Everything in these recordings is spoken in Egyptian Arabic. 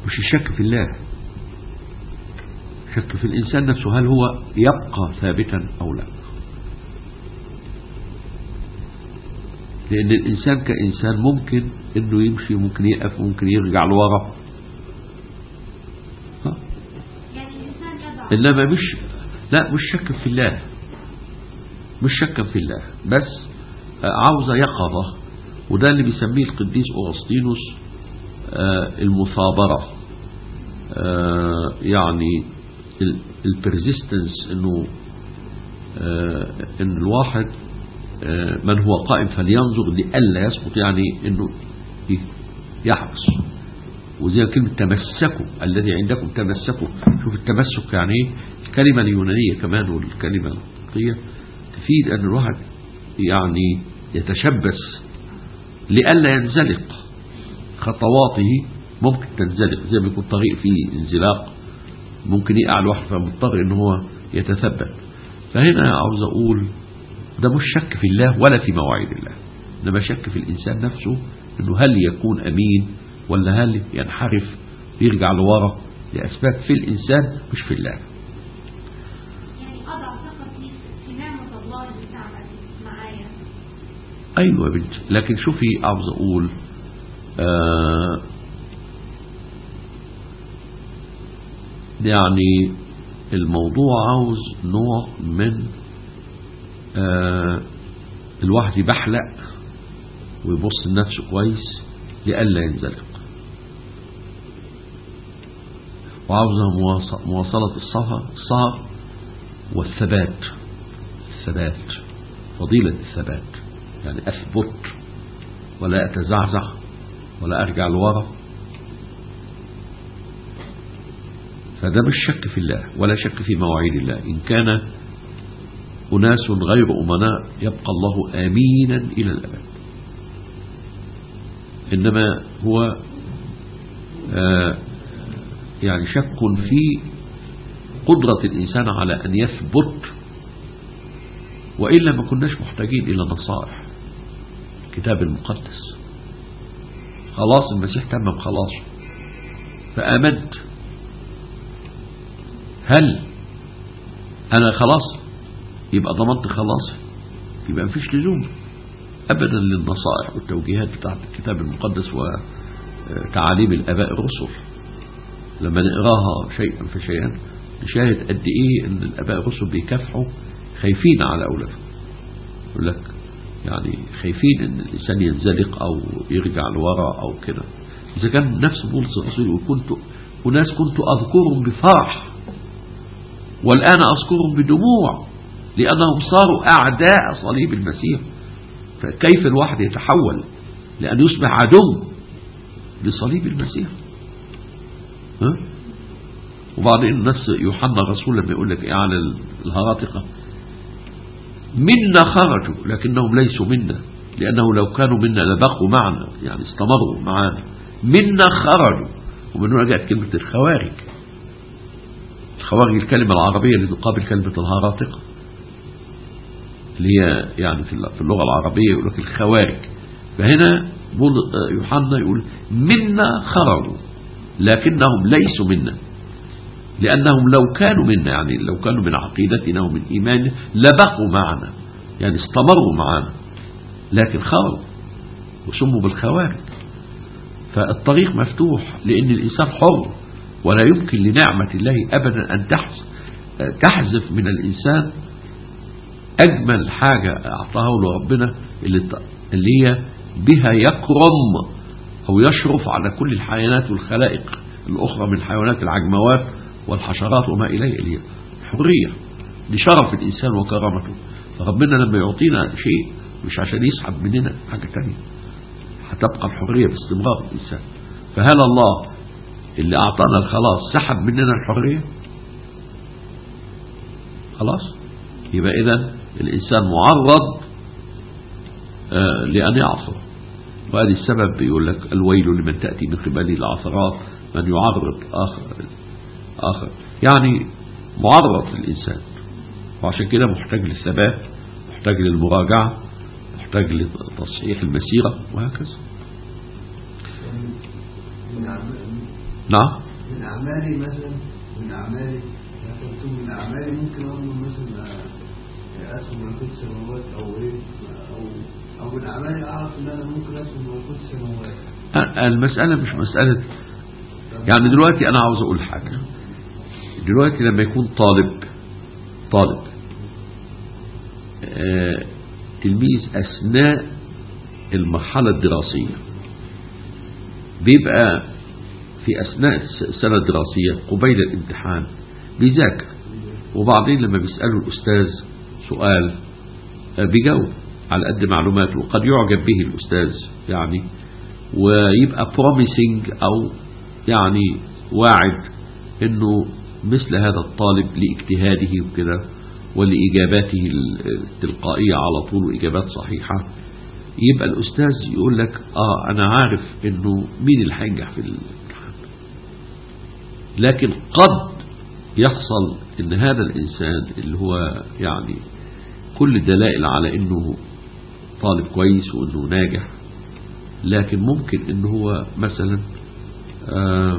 مش الشك في الله شك في الإنسان نفسه هل هو يبقى ثابتا أو لا لأن الإنسان كإنسان ممكن أنه يمشي ممكن يقف ممكن يرجع لورا ها؟ يعني الإنسان يضع إنما مش لا مش شك في الله مش شك في الله بس عاوزة يقظة وده اللي بيسميه القديس أغسطينوس آه، المثابرة آه، يعني البرزيستنس انه آه، ان الواحد آه، من هو قائم فلينظر لئلا يسقط يعني انه ي- يحبس وزي كلمة تمسكوا الذي عندكم تمسكوا شوف التمسك يعني ايه الكلمة اليونانية كمان والكلمة القبطية تفيد ان الواحد يعني يتشبث لئلا ينزلق خطواته ممكن تنزلق زي ما يكون طريق فيه انزلاق ممكن يقع الواحد فمضطر ان هو يتثبت فهنا عاوز اقول ده مش شك في الله ولا في مواعيد الله انما شك في الانسان نفسه انه هل يكون امين ولا هل ينحرف يرجع لورا لاسباب في الانسان مش في الله يعني أضع ثقتي في نعمة الله اللي تعمل معايا ايوه يا بنتي لكن شوفي عاوز اقول آه يعني الموضوع عاوز نوع من آه الواحد يبحلق ويبص لنفسه كويس لئلا ينزلق وعاوزها مواص- مواصلة السهر السهر والثبات الثبات فضيلة الثبات يعني أثبت ولا أتزعزع ولا أرجع لورا فده مش شك في الله ولا شك في مواعيد الله إن كان أناس غير أمناء يبقى الله آمينا إلى الأبد إنما هو آه يعني شك في قدرة الإنسان على أن يثبت وإلا ما كناش محتاجين إلى نصائح الكتاب المقدس خلاص المسيح تمم خلاص فآمنت هل أنا خلاص يبقى ضمنت خلاص يبقى مفيش لزوم أبدا للنصائح والتوجيهات بتاعت الكتاب المقدس وتعاليم الآباء الرسل لما نقراها شيئا فشيئا نشاهد قد إيه إن الآباء الرسل بيكافحوا خايفين على أولادهم يقول لك يعني خايفين ان الانسان ينزلق او يرجع لورا او كده اذا كان نفس بولس الرسول يقول كنت وناس كنت اذكرهم بفرح والان اذكرهم بدموع لانهم صاروا اعداء صليب المسيح فكيف الواحد يتحول لان يصبح عدو لصليب المسيح ها وبعدين الناس يوحنا الرسول لما يقول لك ايه على الهراطقه منا خرجوا لكنهم ليسوا منا لأنه لو كانوا منا لبقوا معنا يعني استمروا معنا منا خرجوا ومن هنا جاءت كلمة الخوارج الخوارج الكلمة العربية اللي تقابل كلمة الهراطقة اللي هي يعني في في اللغة العربية يقول لك الخوارج فهنا يوحنا يقول منا خرجوا لكنهم ليسوا منا لأنهم لو كانوا منا يعني لو كانوا من عقيدتنا ومن إيماننا لبقوا معنا يعني استمروا معنا لكن خرجوا وسموا بالخوارج فالطريق مفتوح لأن الإنسان حر ولا يمكن لنعمة الله أبدا أن تحذف من الإنسان أجمل حاجة أعطاه له ربنا اللي هي بها يكرم أو يشرف على كل الحيوانات والخلائق الأخرى من حيوانات العجموات والحشرات وما إليه إليه حرية لشرف الإنسان وكرامته فربنا لما يعطينا شيء مش عشان يسحب مننا حاجة تانية هتبقى الحرية باستمرار الإنسان فهل الله اللي أعطانا الخلاص سحب مننا الحرية خلاص يبقى إذا الإنسان معرض آه لأن يعصر وهذه السبب بيقول لك الويل لمن تأتي من قبله العثرات من يعرض آخر آخر يعني معرض الإنسان وعشان كده محتاج للثبات محتاج للمراجعة محتاج لتصحيح المسيرة وهكذا نعم من أعمالي مثلا من أعمالي يعني قلت من أعمالي ممكن أضمن مثلا آه، أدخل ملكوت السماوات أو إيه أو أو من أعمالي أعرف إن أنا ممكن أدخل ملكوت السماوات أ- المسألة مش مسألة يعني دلوقتي أنا عاوز أقول حاجة دلوقتي لما يكون طالب طالب آه، تلميذ أثناء المرحلة الدراسية بيبقى في أثناء الس- السنة الدراسية قبيل الامتحان بيذاكر وبعدين لما بيسأله الأستاذ سؤال آه، بيجاوب على قد معلوماته وقد يعجب به الأستاذ يعني ويبقى promising أو يعني واعد انه مثل هذا الطالب لاجتهاده وكده ولإجاباته التلقائية على طول وإجابات صحيحة يبقى الأستاذ يقول لك آه أنا عارف إنه مين اللي هينجح في الامتحان لكن قد يحصل إن هذا الإنسان اللي هو يعني كل الدلائل على إنه طالب كويس وإنه ناجح لكن ممكن إنه هو مثلا آه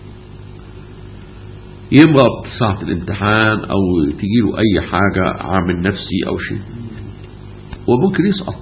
يمرض ساعة الامتحان أو تجيله أي حاجة عامل نفسي أو شيء وممكن يسقط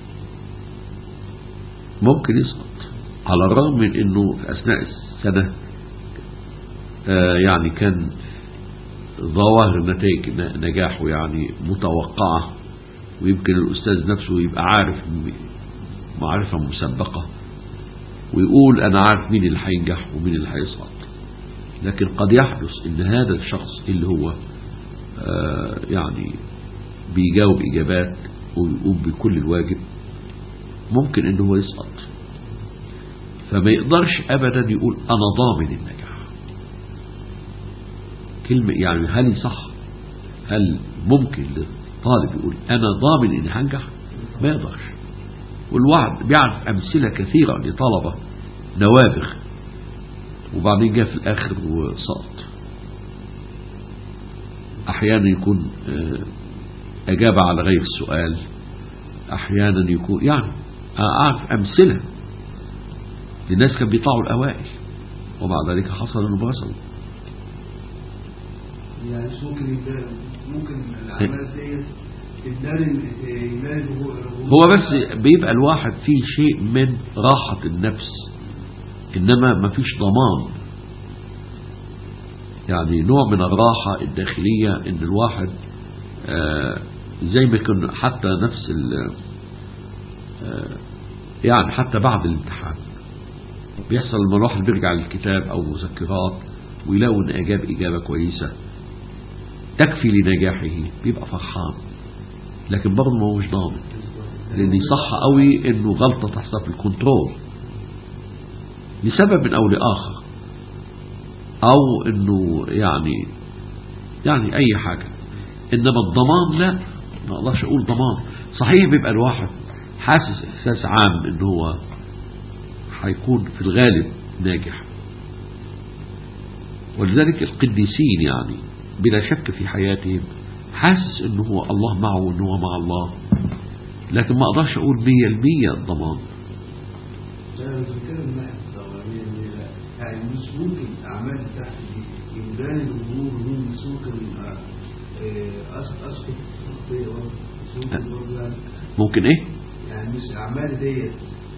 ممكن يسقط على الرغم من أنه في أثناء السنة آه يعني كان ظواهر نتائج نجاحه يعني متوقعة ويمكن الأستاذ نفسه يبقى عارف معرفة مسبقة ويقول أنا عارف مين اللي هينجح ومين اللي هيسقط لكن قد يحدث ان هذا الشخص اللي هو آه يعني بيجاوب اجابات ويقوم بكل الواجب ممكن ان هو يسقط فما يقدرش ابدا يقول انا ضامن النجاح كلمة يعني هل صح هل ممكن للطالب يقول انا ضامن اني هنجح ما يقدرش والواحد بيعرف امثلة كثيرة لطلبة نوابغ وبعدين جاء في الآخر وسقط أحيانا يكون أجاب على غير السؤال أحيانا يكون يعني أعرف أمثلة لناس كانوا بيطلعوا الأوائل ومع ذلك حصل أنه بصلوا يعني مش ممكن يبقى ممكن الأعمال ديت تدان إيمان هو بس بيبقى الواحد فيه شيء من راحة النفس إنما ما فيش ضمان يعني نوع من الراحة الداخلية إن الواحد آه زي ما كنا حتى نفس آه يعني حتى بعد الامتحان بيحصل لما الواحد بيرجع للكتاب أو مذكرات ويلاقوا إن أجاب إجابة كويسة تكفي لنجاحه بيبقى فرحان لكن برضه ما هوش ضامن لأن صح قوي إنه غلطة تحصل في الكنترول لسبب أو لآخر أو أنه يعني يعني أي حاجة إنما الضمان لا ما أقدرش أقول ضمان صحيح بيبقى الواحد حاسس إحساس عام إن هو هيكون في الغالب ناجح ولذلك القديسين يعني بلا شك في حياتهم حاسس إنه هو الله معه وإنه هو مع الله لكن ما أقدرش أقول مية المية الضمان لا بس كده من ناحية الضمانية يعني مش ممكن أعمال تحت دي إمدان الأمور من مش ممكن أسقط خطية برضه مش ممكن برضه يعني ممكن إيه؟ يعني مش الأعمال ديت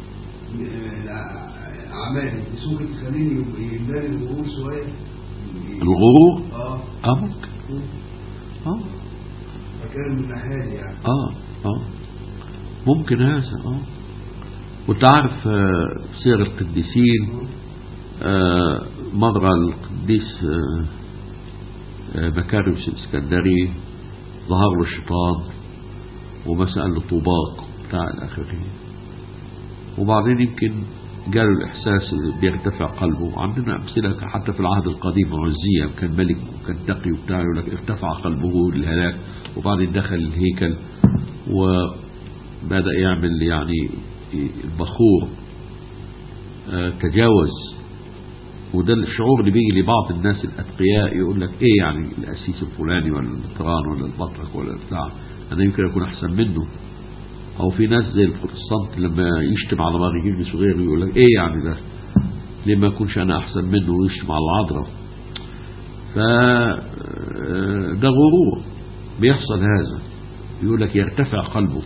أعمالي مش ممكن تخليني إمدان الأمور شوية الغرور اه اه ممكن اه فكان من ناحية يعني اه اه ممكن هذا اه وانت عارف آه، سير القديسين آه، مرة القديس آه، آه، مكاريوس الاسكندري ظهر له الشيطان ومسأل له طوباق بتاع الآخرين وبعدين يمكن جاله الإحساس اللي بيرتفع قلبه عندنا أمثلة حتى في العهد القديم عزية كان ملك وكان تقي وبتاع يقول لك ارتفع قلبه للهلاك وبعدين دخل الهيكل وبدأ يعمل يعني البخور آه، تجاوز وده الشعور اللي بيجي لبعض الناس الأتقياء يقول لك إيه يعني الأسيس الفلاني ولا المطران ولا البطرك ولا بتاع أنا يمكن أكون أحسن منه أو في ناس زي البروتستانت لما يشتم على ماري جيرجي صغير يقول لك إيه يعني ده ليه ما اكونش انا احسن منه ويشتم على العذراء فده غرور بيحصل هذا يقول لك يرتفع قلبه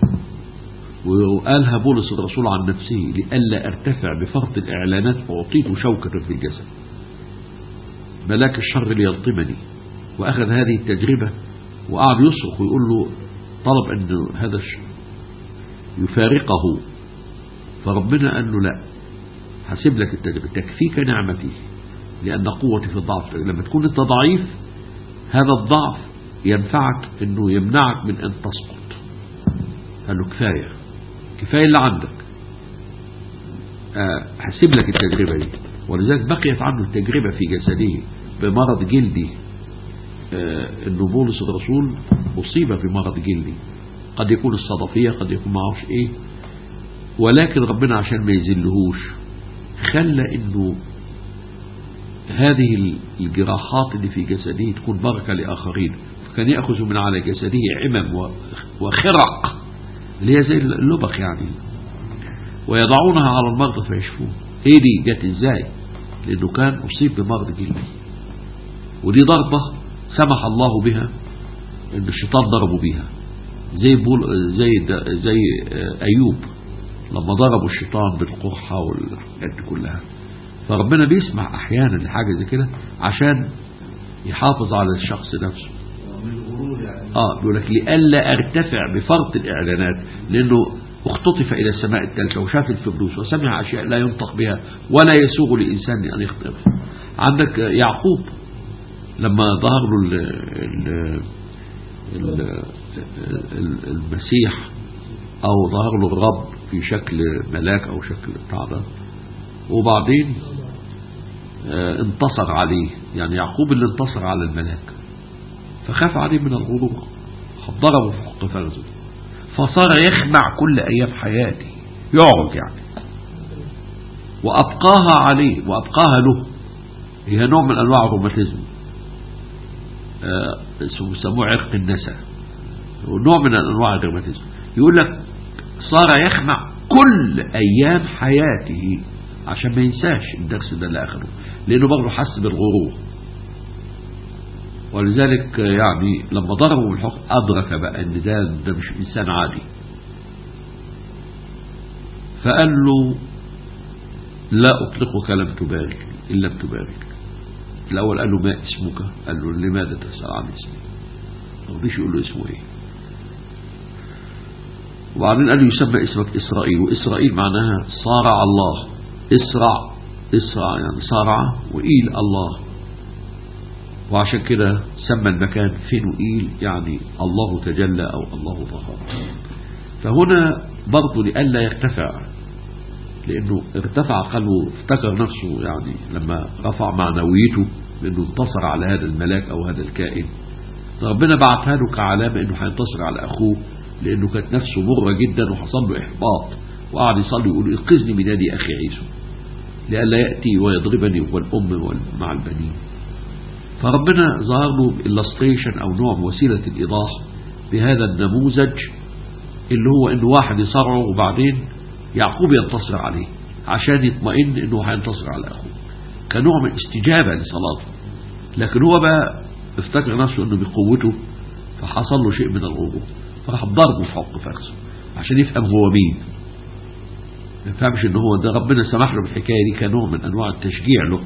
وقالها بولس الرسول عن نفسه لئلا ارتفع بفرط الاعلانات فاعطيت شوكة في الجسد ملاك الشر ليلطمني واخذ هذه التجربة وقعد يصرخ ويقول له طلب ان هذا الشر يفارقه فربنا قال له لا هسيب لك التجربة تكفيك نعمتي لأن قوتي في الضعف لما تكون أنت ضعيف هذا الضعف ينفعك أنه يمنعك من أن تسقط قال له كفاية كفاية اللي عندك آه، هسيب لك التجربة دي ولذلك بقيت عنه التجربة في جسده بمرض جلدي آه، أنه بولس الرسول أصيب بمرض جلدي قد يكون الصدفية قد يكون معرفش إيه ولكن ربنا عشان ما يذلهوش خلى انه هذه الجراحات اللي في جسده تكون بركة لآخرين فكان يأخذ من على جسده عمم و- وخرق اللي هي زي اللبخ يعني ويضعونها على المرضى فيشفون هي دي جت ازاي لانه كان اصيب بمرض جلدي ودي ضربة سمح الله بها ان الشيطان ضربه بيها زي بول زي د- زي آه، ايوب لما ضربوا الشيطان بالقرحة والحاجات دي كلها فربنا بيسمع احيانا لحاجة زي كده عشان يحافظ على الشخص نفسه من الغرور يعني اه بيقول لك لئلا ارتفع بفرط الاعلانات لانه اختطف الى السماء الثالثه وشاف الفردوس وسمع اشياء لا ينطق بها ولا يسوغ لانسان ان يخطئها عندك يعقوب لما ظهر له ال ال ال ال المسيح او ظهر له الرب في شكل ملاك او شكل بتاع ده وبعدين آه، انتصر عليه يعني يعقوب اللي انتصر على الملاك فخاف عليه من الغرور ضربه في حق فرزه فصار يخمع كل أيام حياته يعرج يعني وأبقاها عليه وأبقاها له هي نوع من أنواع الروماتيزم آه، اسمه- بيسموه عرق النسا ونوع من أنواع الروماتيزم يقول لك صار يخمع كل أيام حياته عشان ما ينساش الدرس ده اللي أخده لأنه برضه حس بالغرور ولذلك يعني لما ضربوا بالحكم أدرك بقى أن ده, ده مش إنسان عادي فقال له لا أطلقك لم تبارك إن لم تبارك الأول قال له ما اسمك قال له لماذا تسأل عن اسمي ما رضيش يقول له اسمه إيه وبعدين قال له يسمى اسمك إسرائيل وإسرائيل معناها صارع الله اسرع اسرع يعني صارع وإيل الله وعشان كده سمى المكان فينوئيل يعني الله تجلى أو الله ظهر فهنا برضه لئلا يرتفع لأنه ارتفع قلبه افتكر نفسه يعني لما رفع معنويته لأنه انتصر على هذا الملاك أو هذا الكائن ربنا بعتها له كعلامة أنه هينتصر على أخوه لأنه كانت نفسه مرة جدا وحصل له إحباط وقعد يصلي يقول انقذني من يدي أخي عيسو لئلا يأتي ويضربني والأم وال- مع البنين فربنا ظهر له illustration أو نوع من وسيلة الإيضاح بهذا النموذج اللي هو إنه واحد يصرعه وبعدين يعقوب ينتصر عليه عشان يطمئن إنه هينتصر على أخوه كنوع من استجابة لصلاته لكن هو بقى افتكر نفسه إنه بقوته فحصل له شيء من الغرور فراح ضربه في حق فرسه عشان يفهم هو مين ما يفهمش ان هو ده ربنا سمح له بالحكايه دي كنوع من انواع التشجيع له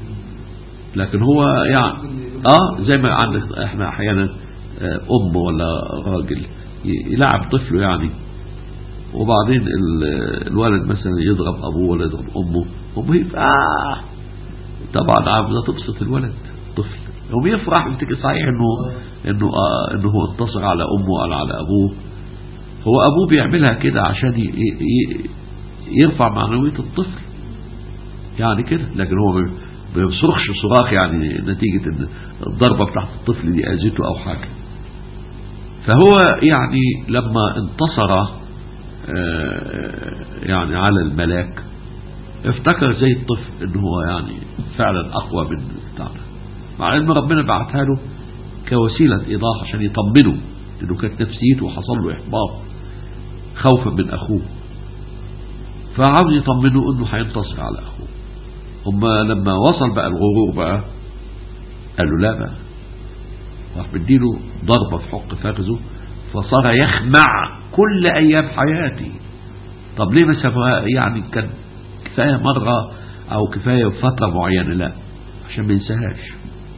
لكن هو يعني اه زي ما عندك احنا احيانا آه، ام ولا راجل ي- يلعب طفله يعني وبعدين ال- الولد مثلا يضرب ابوه ولا يضرب امه امه يبقى آه طبعا عاوزه تبسط الولد طفل يوم يفرح يفتكر صحيح انه انه آه انه هو انتصر على امه ولا على ابوه هو ابوه بيعملها كده عشان ي- ي- يرفع معنوية الطفل يعني كده لكن هو ما بيصرخش صراخ يعني نتيجة ان الضربة بتاعت الطفل دي اذته او حاجة فهو يعني لما انتصر آه، يعني على الملاك افتكر زي الطفل ان هو يعني فعلا اقوى من بتاعنا مع ان ربنا بعتها له كوسيلة ايضاح عشان يطمنه لانه كانت نفسيته وحصل له احباط خوفا من اخوه فعاوز يطمنه انه هينتصر على اخوه هم لما وصل بقى الغرور بقى قالوا لا بقى راح مديله ضربة في حق فخذه فصار يخمع كل أيام حياتي طب ليه ما سابوها يعني كان كفاية مرة أو كفاية فترة معينة لا عشان ما ينساهاش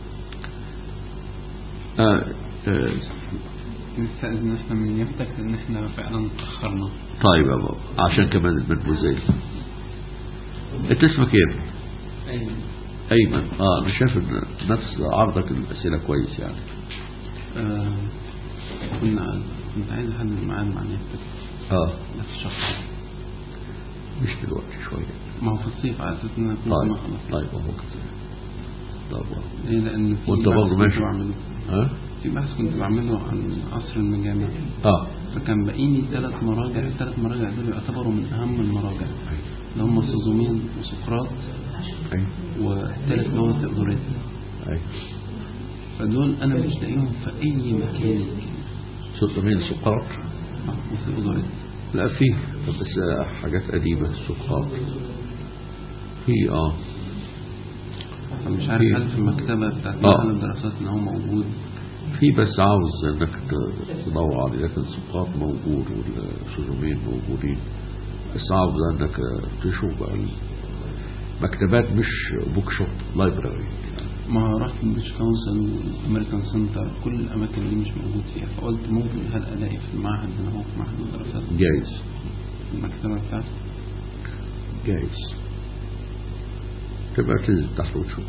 آه آه نستأذن احنا من يفتك ان احنا فعلا تأخرنا طيب يا بابا عشان كمان المنبوذية انت اسمك ايه؟ ايوه ايمن اه انا شايف ان نفس عرضك الاسئله كويس يعني آه كنا كنت عايز احدد ميعاد مع يفتك اه بس شهر مش دلوقتي شويه ما هو في الصيف على اساس ان أنا كنت طيب ما خلصت طيب اهو كده طب ليه لان في وانت بحث برضه كنت ماشي بعمله ها في بحث كنت بعمله عن عصر المجامع اه فكان باقيني ثلاث مراجع الثلاث مراجع دول يعتبروا من اهم المراجع اللي هم سوزومين وسقراط ايوه والثالث اللي هو تيودوريت ايوه فدول انا مش لاقيهم في اي مكان صوت مين سقراط آه، وتيودوريت لا فيه بس حاجات قديمه سقراط في اه فمش عارف هل في المكتبة بتاعت آه. محل الدراسات ان هو موجود في بس عاوز انك ت- تدور عليه لكن سقراط موجود والسوزومين موجودين بس عاوز انك تشوف بقى المكتبات مش بوك شوب لايبراري ما رحت البريتش كونسل والامريكان سنتر كل الاماكن دي مش موجود فيها فقلت ممكن هل الاقي في المعهد هنا هو في معهد الدراسات جايز في المكتبة بتاعته جايز تبقى تنزل تحت وتشوف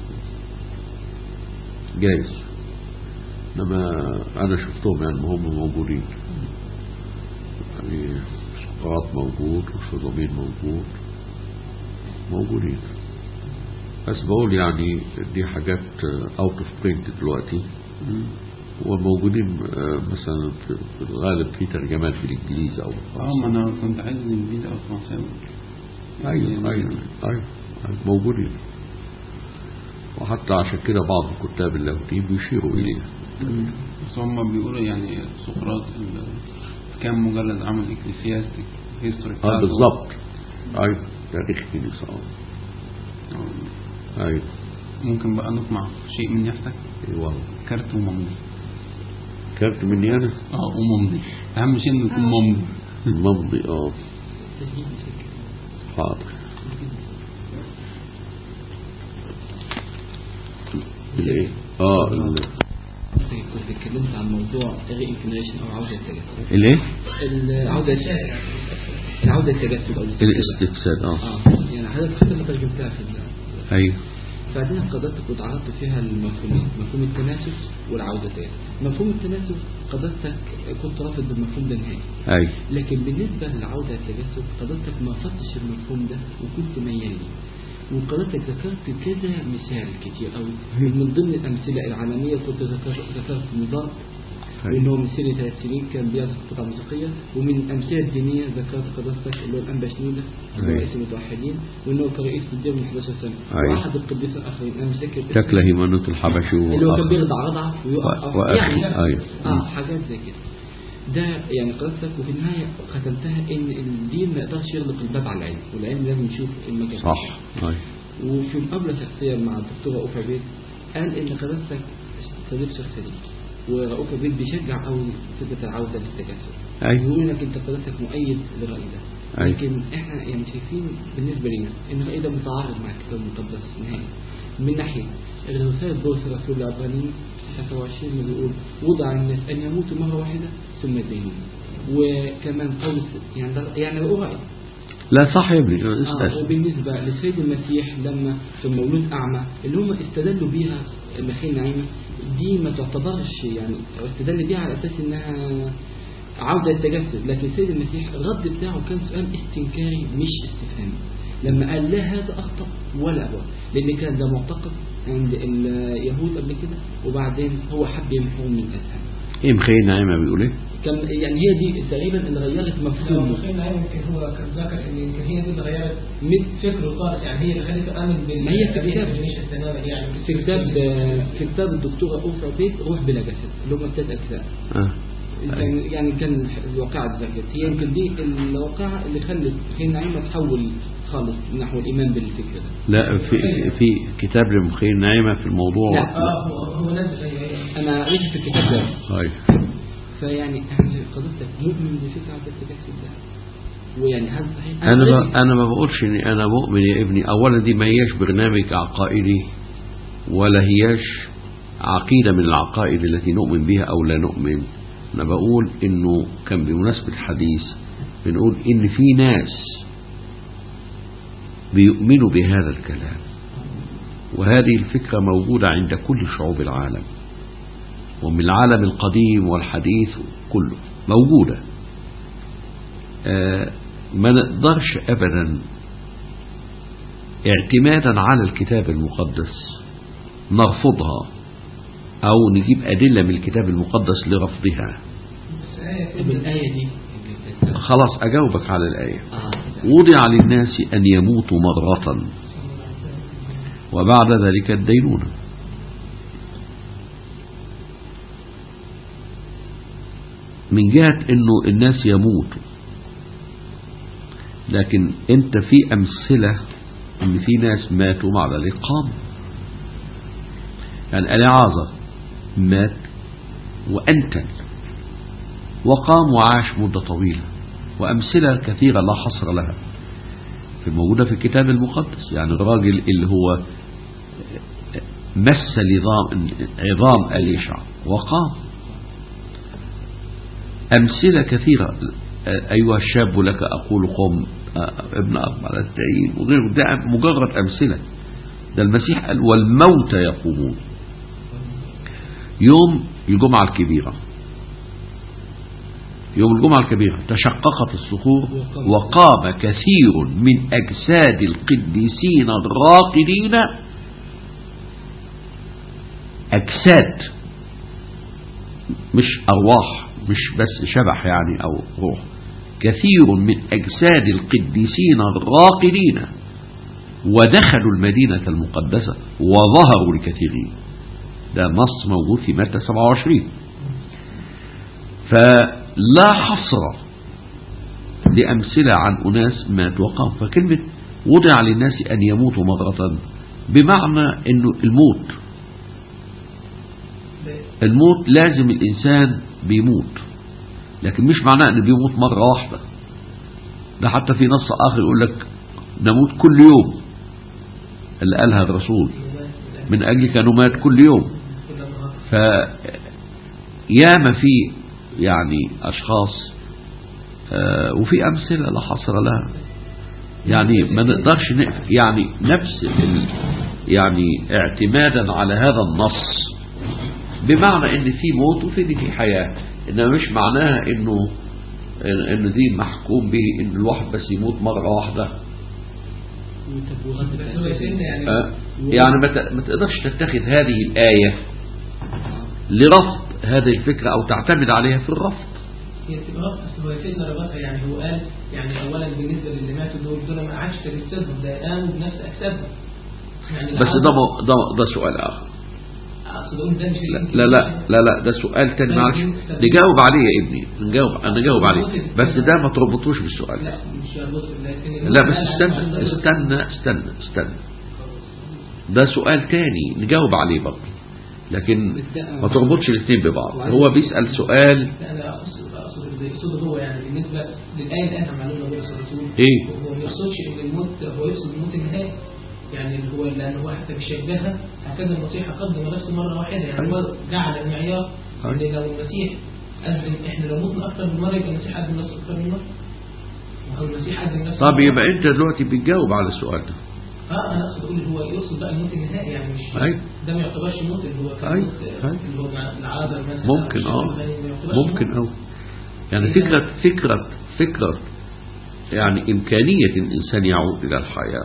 جايز انما انا شفتهم يعني هم موجودين يعني سقراط موجود وشوزومين موجود موجودين بس بقول يعني دي حاجات اوت اوف برنت دلوقتي مم. وموجودين آه، مثلا في في الغالب في ترجمات في الانجليزي او اه الفرنسي ما انا كنت عايز الانجليزي او الفرنساوي ايوه يعني- ايوه ايوه أيوة، موجودين وحتى عشان كده بعض الكتاب اللاهوتيين بيشيروا اليها مم. بس هم بيقولوا يعني سقراط ال- كان مجرد عمل اكليسياستيك هيستوري اه بالظبط ايوه تاريخ كنيسة اه ايوه ممكن بقى نطمع شيء من يفتك ايوه كارت وممضي كارت مني انا اه وممضي اهم شيء انه يكون ممضي الممضي اه حاضر الايه اه ال- كنت اتكلمت عن موضوع ري انكليشن او عودة التجسد الايه العودة العودة التجسد او الاستجساد. الاستفساد اه اه يعني حضرتك الخطة اللي ترجمتها في ال- ايوه بعدين قدرتك وتعرضت فيها المفهومين مفهوم التناسب والعودة تاني مفهوم التناسب قدرتك كنت رافض المفهوم ده نهائي ايوه لكن بالنسبة للعودة التجسد قدرتك ما فتش المفهوم ده وكنت ميال ليه وقدرتك ذكرت كذا مثال كتير أوي من ضمن الأمثلة العالمية كنت ذكر- ذكرت نظام وإن هو من سن ثلاث سنين كان بيعزف قطع موسيقية ومن الأمثلة الدينية ذكرت قدرتك اللي هو الأنبا شنودة اللي هو أيوة. رئيس المتوحدين وإن هو كان رئيس الدين من 11 سنة أيوة. وأحد القديسين الآخرين أنا مش فاكر اسمه. شكله هيمنوت الحبشي اللي هو كان وآخر. بيرضع رضعة ويقف و- وأخي. يعني أيوة. اه حاجات زي كده ده يعني قصتك وفي النهاية ختمتها ان الدين ما يقدرش يغلق الباب على العلم والعلم لازم يشوف المكان صح ايوه وفي مقابلة شخصية مع الدكتورة رؤوف عبيد قال ان قدرتك صديق شخص ليك ورؤوف عبيد بيشجع قوي فكرة العودة للتجسد ايوه يقول انك انت قدرتك مؤيد للرأي ده أيوة. لكن احنا يعني شايفين بالنسبة لنا ان الرأي ده متعارض مع الكتاب المقدس نهائي من ناحية الرسالة بولس الرسول العبرانيين 23 اللي بيقول وضع الناس ان يموتوا مرة واحدة ثم يدينون وكمان قول يعني ده يعني هو رأي لا صح يا ابني آه اسال وبالنسبة لسيد المسيح لما في المولود أعمى اللي هم استدلوا بيها المخيل نعيمة دي ما تعتبرش يعني أو استدل بيها على أساس إنها عودة التجسد لكن سيد المسيح الرد بتاعه كان سؤال استنكاري مش استفهامي لما قال لا هذا أخطأ ولا هو لأن كان ده معتقد عند اليهود قبل كده وبعدين هو حب يمحوه من الأذهان ايه مخيل نعيمة بيقول ايه كان يعني هي دي تقريبا اللي غيرت مفهومه مخيل نعيم يمكن هو كان ذكر ان يمكن هي دي اللي غيرت من فكره خالص يعني هي اللي خلته امن بال ما هي في كتاب. بالريفينيشن تماما يعني في كتاب في كتاب الدكتورة أوفا بيت روح بلا جسد اللي هم الثلاث أجزاء اه كان يعني كان الواقعة اتذكرت هي يمكن دي الواقعة اللي خلت حين نعيمة تحول خالص نحو الإيمان بالفكر ده لا في في, في كتاب لمخير نعيمة في الموضوع لا. اه هو هو نزل أيوة، أيوة. أنا قريت في الكتاب ده طيب فيعني أهل قضيتك مؤمن بفكرة عدد التجسد ده ويعني هل صحيح انا قريت- ما انا ما بقولش اني انا مؤمن يا ابني اولا دي ما هياش برنامج عقائدي ولا هياش عقيدة من العقائد التي نؤمن بها او لا نؤمن انا بقول انه كان بمناسبة الحديث بنقول ان في ناس بيؤمنوا بهذا الكلام وهذه الفكرة موجودة عند كل شعوب العالم ومن العالم القديم والحديث كله موجودة آه، ما نقدرش أبدا اعتمادا على الكتاب المقدس نرفضها أو نجيب أدلة من الكتاب المقدس لرفضها بس آية طب كده. الآية دي خلاص أجاوبك على الآية آه. وضع للناس أن يموتوا مرة وبعد ذلك الدينونة من جهة أنه الناس يموتوا لكن أنت في أمثلة أن في ناس ماتوا مع ذلك قاموا يعني العازر مات وأنتن وقام وعاش مدة طويلة وأمثلة كثيرة لا حصر لها في موجودة في الكتاب المقدس يعني الراجل اللي هو مس العظام عظام اليشع وقام أمثلة كثيرة أيها الشاب لك أقول قم ابن أربع التعيين وغيره ده مجرد أمثلة ده المسيح قال والموت يقومون يوم الجمعة الكبيرة يوم الجمعة الكبيرة تشققت الصخور وقام كثير من أجساد القديسين الراقدين أجساد مش أرواح مش بس شبح يعني أو روح كثير من أجساد القديسين الراقدين ودخلوا المدينة المقدسة وظهروا لكثيرين ده نص موجود في متى 27 فلا حصر لأمثلة عن أناس مات وقام فكلمة وضع للناس أن يموتوا مرة بمعنى أنه الموت الموت لازم الإنسان بيموت لكن مش معناه أنه بيموت مرة واحدة ده حتى في نص آخر يقول لك نموت كل يوم اللي قالها الرسول من أجل كانوا مات كل يوم ف ياما في يعني أشخاص آه وفي أمثلة لا حصر لها يعني ما نقدرش نقف يعني نفس ال يعني اعتمادا على هذا النص بمعنى ان في موت وفي دي في حياة انما مش معناها انه ان دي محكوم به ان الواحد بس يموت مرة واحدة طب وغد بس هو سيدنا يعني آه يعني ما ت- ما تقدرش تتخذ هذه الآية لرفض هذه الفكرة او تعتمد عليها في الرفض هي بتبقى رفض اصل هو سيدنا ربطها يعني هو قال يعني اولا بالنسبه للي ماتوا دول دول ما عادش تجسدهم ده قاموا بنفس اجسادهم يعني بس ده مو- ده ده سؤال آخر اقصد اقول ده مش لا لا لا لا, لا ده سؤال تاني معلش نجاوب عليه يا ابني نجاوب نجاوب عليه بس ده ما تربطوش بالسؤال لا مش يربط لكن لا بس استنى استنى استنى استنى ده سؤال تاني نجاوب عليه برضه لكن ما تربطش الاثنين ببعض هو بيسأل سؤال انا اقصد اقصد اللي يقصده هو يعني بالنسبه للايه اللي احنا معلومه بها الرسول إيه؟ هو ما يقصدش ان الموت هو يقصد الموت النهائي يعني اللي هو لان هو حتى بيشبهها هكذا المسيح قدم نفسه مره واحده يعني هو جعل المعيار ان لو المسيح قدم احنا لو متنا اكثر من مره يبقى المسيح قدم نفسه اكثر من مره وهو المسيح قدم نفسه طب مرة. يبقى انت دلوقتي بتجاوب على السؤال ده اه انا اقصد اقول هو يقصد بقى الموت النهائي يعني مش أيوة. ده ما يعتبرش موت اللي هو كان أيوة. موت أيوة. اللي هو مع العذر مثلا ممكن أو اه الشيء الغني، ما يعتبرش ممكن موت. اه يعني فكرة فكرة فكرة يعني إمكانية الإنسان يعود إلى الحياة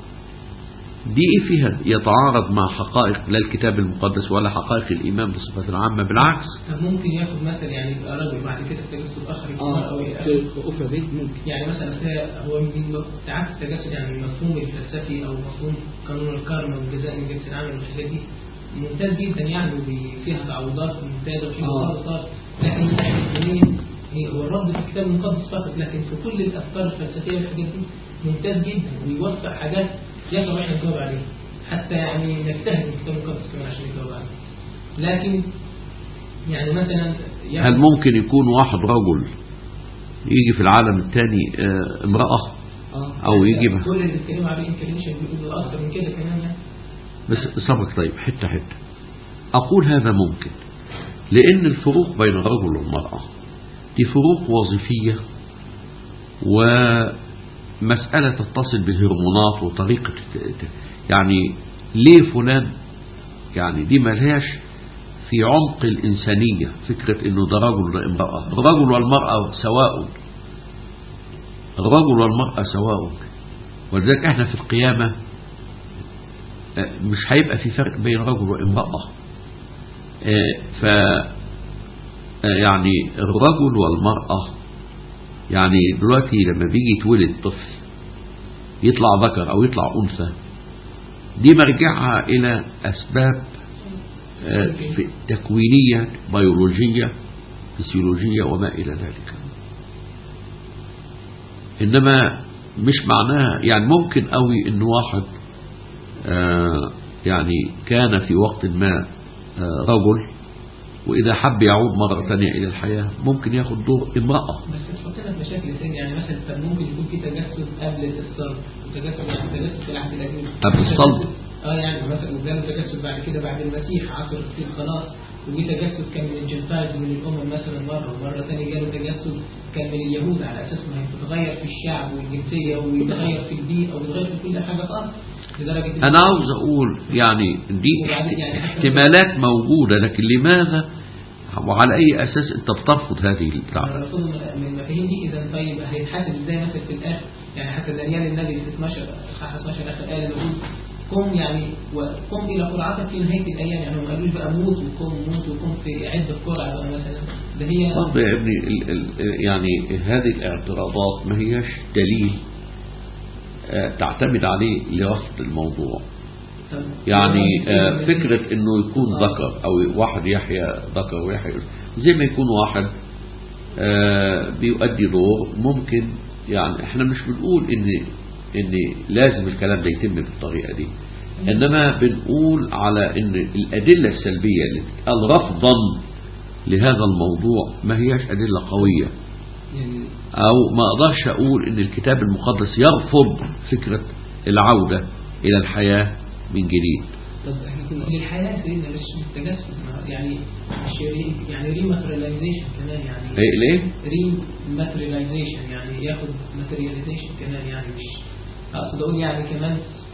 دي إيه فيها يتعارض مع حقائق لا الكتاب المقدس ولا حقائق الإيمان بصفة عامة بالعكس طب ممكن ياخد مثلا يعني يبقى رجل بعد كده التجسد اخر يكون اه او في يأخذ أخرى بيت ممكن يعني مثلا هي- هو من ساعات التجسد يعني المفهوم الفلسفي او مفهوم قانون الكارما والجزاء من جنس العمل والحاجات دي ممتاز جدا يعني وفيها تعويضات ممتازه وفيها آه. مرتبطات لكن من ناحيه الدينيه هي هو الرد في الكتاب المقدس فقط لكن في كل الافكار الفلسفيه والحاجات دي ممتاز جدا ويوفق حاجات يجب احنا نجاوب عليها حتى يعني نجتهد في الكتاب المقدس كمان عشان نجاوب عليها لكن يعني مثلا يعني هل ممكن يكون واحد رجل يجي في العالم الثاني آه، امرأة اه أو يجي ب- كل اللي بيتكلموا عليه انكلينيشن بيقولوا اكتر من كده كمان يعني بس سبق طيب حتة حتة أقول هذا ممكن لأن الفروق بين الرجل والمرأة دي فروق وظيفية ومسألة تتصل بالهرمونات وطريقة الت- يعني ليه فلان يعني دي ملهاش في عمق الإنسانية فكرة إنه ده رجل وده امرأة الرجل والمرأة سواء الرجل والمرأة سواء ولذلك احنا في القيامة آه، مش هيبقى في فرق بين رجل وامرأة آه، ف آه، يعني الرجل والمرأة يعني دلوقتي لما بيجي يتولد طفل يطلع ذكر أو يطلع أنثى دي مرجعها إلى أسباب آه، في- تكوينية بيولوجية فسيولوجية وما إلى ذلك إنما مش معناها يعني ممكن قوي إن واحد آه، يعني كان في وقت ما آه، رجل وإذا حب يعود مرة تانية إلى الحياة ممكن ياخد دور امرأة بس تحطنا في مشاكل سن يعني مثلا طب ممكن يكون في تجسد قبل الصلب وتجسد يعني تجسد في العهد القديم قبل الصلب. اه يعني مثلا وجاله تجسد بعد كده بعد المسيح عصر فيه الخلاص وجي تجسد كان من الجنفاز من الامم مثلا مره ومره ثانيه جاله تجسد كان من اليهود على اساس ما هي بتتغير في الشعب والجنسيه ويتغير في البيئه ويتغير في كل حاجه خالص لدرجه إن- أنا عاوز أقول يعني دي وبعدين يعني حتى- احتمالات موجودة لكن لماذا وعلى أي أساس أنت بترفض هذه البتاع أنا رسول من المفاهيم دي اذا طيب هيتحاسب ازاي مثلا في الاخر يعني حتى دانيال النبي في 12 اصحاح 12 اخر ايه اللي بيقول قم يعني وقم الى قرعتك في نهايه الايام يعني هم ما قالوش بقى موت وقم موت وقم في عده قرع بقى مثلا ده هي طب يا ابني ال ال يعني هذه الاعتراضات ما هياش دليل آه، تعتمد عليه لرفض الموضوع طب- يعني آه، فكرة انه يكون ذكر او واحد يحيى ذكر ويحيى أنثى. زي ما يكون واحد آه، بيؤدي دور ممكن يعني احنا مش بنقول ان ان لازم الكلام ده يتم بالطريقة دي انما بنقول على ان الادلة السلبية اللي بتتقال رفضا لهذا الموضوع ما هياش ادلة قوية يعني او ما اقدرش اقول ان الكتاب المقدس يرفض فكرة العودة الى الحياة من جديد طب احنا كنا للحياه سيدنا مش التجسد ما- يعني مش ري يعني ريماترياليزيشن كمان يعني ليه ليه ريماترياليزيشن يعني ياخد ماترياليزيشن كمان يعني مش اقصد اقول يعني كمان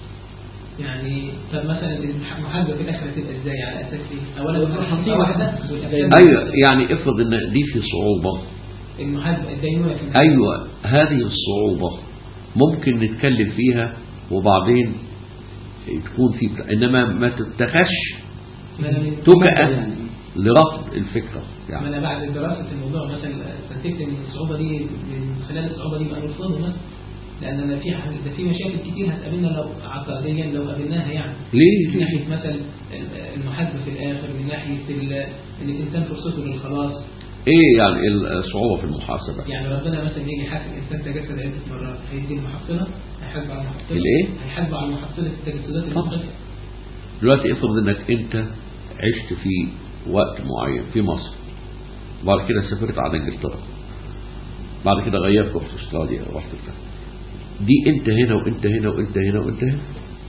يعني طب مثلا المحاسبه في الاخر هتبقى ازاي على اساس ايه؟ اولا حصيله واحده والأجسام- ايوه يعني افرض ان دي في صعوبة المحاسبه الدينونه في ايوه هذه الصعوبة ممكن نتكلم فيها وبعدين تكون في انما ما تتخش ما أنا من- تكأة يعني. لرفض الفكرة ما يعني انا بعد دراسه الموضوع مثلا استنتجت ان الصعوبه دي من خلال الصعوبه دي يبقى نرفضه مثلا لان انا في ح- ده في مشاكل كتير هتقابلنا لو عقديا لو قابلناها يعني ليه؟ من ناحيه مثلا المحاسبه في الاخر من ناحيه ال- ان الانسان فرصته للخلاص ايه يعني الصعوبة في المحاسبة يعني ربنا مثلا يجي يحاسب انسان تجسد عده مرات هيدي المحصله هيحاسبه على المحصله الإيه؟ هيحاسبه على محصله التجسدات طبعا. المختلفه دلوقتي افرض انك انت عشت في وقت معين في مصر بعد كده سافرت على انجلترا بعد كده غيرت رحت استراليا رحت بتاع دي انت هنا وانت هنا وانت هنا وانت هنا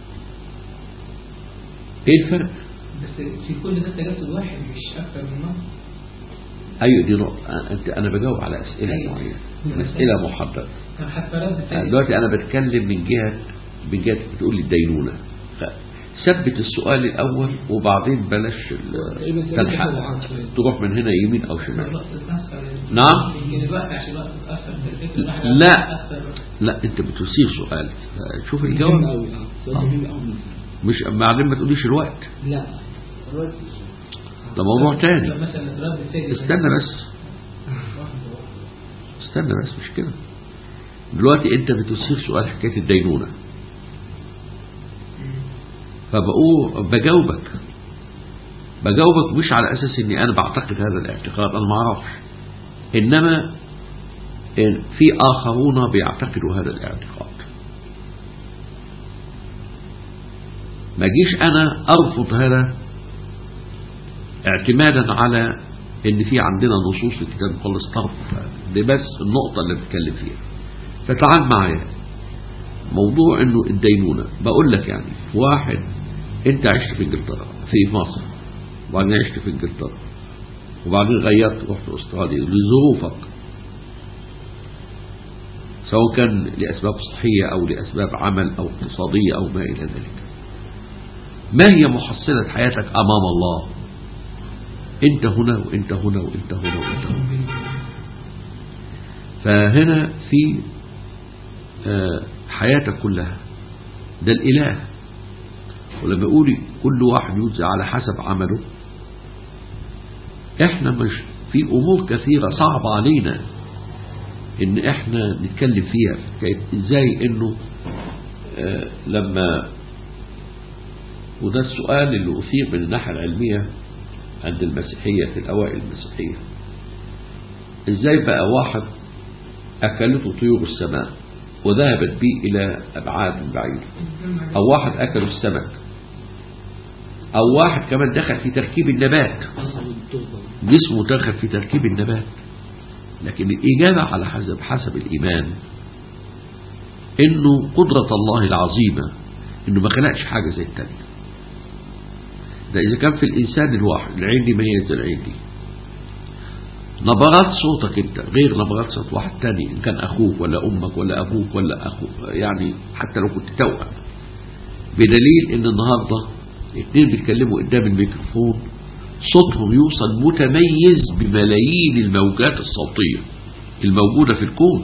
ايه الفرق بس في كل ده تجسد واحد مش اكثر من مره ايوه دي نقطة انت انا بجاوب على اسئلة أيوة. معينة اسئلة محددة كان حتى رد ثاني دلوقتي انا بتكلم من جهة من جهة بتقول لي الدينونة ثبت السؤال الاول وبعدين بلاش ال- المسألة تلحق تطوعات شوية. تروح من هنا يمين او شمال الوقت اتأثر نعم. يمكن الوقت عشان الوقت اتأثر بالفكرة الواحد لا. اتأثر. لا انت بتثير سؤال شوف مهم الجواب قوي اه سؤال آه. مهم قوي مش بعدين ما تقوليش الوقت لا ده موضوع طب تاني مثلا رد السيد استنى بس استنى بس مش كده دلوقتي انت بتثير سؤال حكاية الدينونة فبقول بجاوبك بجاوبك مش على اساس اني انا بعتقد هذا الاعتقاد انا ما اعرفش إنما في آخرون بيعتقدوا هذا الاعتقاد ما جيش أنا أرفض هذا اعتمادا على ان في عندنا نصوص في الكتاب المقدس ترفض دي بس النقطة اللي بتكلم فيها فتعال معايا موضوع انه الدينونة بقول لك يعني واحد انت عشت في انجلترا في مصر وبعدين عشت في انجلترا وبعدين غيرت رحت استراليا لظروفك سواء كان لأسباب صحية أو لأسباب عمل أو اقتصادية أو ما إلى ذلك ما هي محصلة حياتك أمام الله انت هنا وانت هنا وانت هنا وانت هنا فهنا في آه، حياتك كلها ده الإله ولما يقول كل واحد يجزى على حسب عمله احنا مش في امور كثيرة صعبة علينا ان احنا نتكلم فيها حكاية ازاي انه آه لما وده السؤال اللي اثير من الناحية العلمية عند المسيحية في الاوائل المسيحية ازاي بقى واحد اكلته طيور السماء وذهبت به الى ابعاد بعيدة او واحد اكل السمك او واحد كمان دخل في تركيب النبات جسمه دخل في تركيب النبات لكن الإجابة على حسب حسب الإيمان إنه قدرة الله العظيمة إنه ما خلقش حاجة زي التانية ده إذا كان في الإنسان الواحد العين دي ميز العين دي نبرات صوتك أنت غير نبرات صوت واحد تاني إن كان أخوك ولا أمك ولا أبوك ولا أخوك يعني حتى لو كنت توأم بدليل إن النهاردة اتنين بيتكلموا قدام الميكروفون صوتهم يوصل متميز بملايين الموجات الصوتية الموجودة في الكون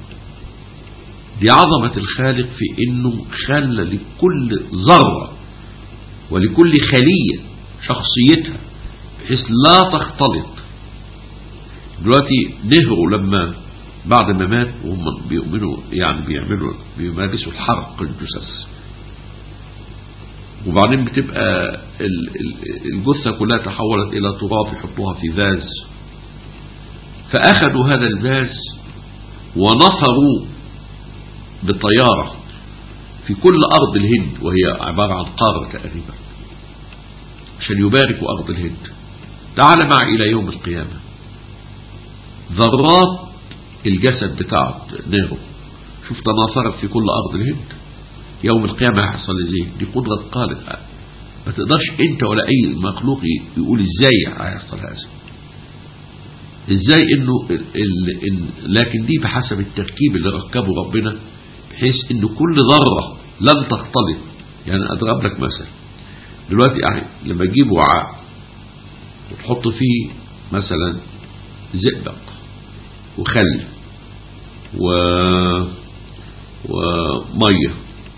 دي عظمة الخالق في انه خلى لكل ذرة ولكل خلية شخصيتها بحيث لا تختلط دلوقتي نهروا لما بعد ما مات وهم بيؤمنوا يعني بيعملوا بيمارسوا الحرق الجثث وبعدين بتبقى ال- ال- الجثة كلها تحولت إلى تراب يحطوها في فاز فأخذوا هذا الفاز ونصروا بطيارة في كل أرض الهند وهي عبارة عن قارة تقريبا عشان يباركوا أرض الهند تعال معي إلى يوم القيامة ذرات الجسد بتاع نيرو شوف تناثرت في كل أرض الهند يوم القيامة هيحصل ازاي دي قدرة خالق ما تقدرش انت ولا اي مخلوق يقول ازاي هيحصل هذا ازاي انه ال ال ال لكن دي بحسب التركيب اللي ركبه ربنا بحيث انه كل ذرة لن تختلط يعني اضرب لك مثل دلوقتي يعني لما تجيب وعاء وتحط فيه مثلا زئبق وخل و وميه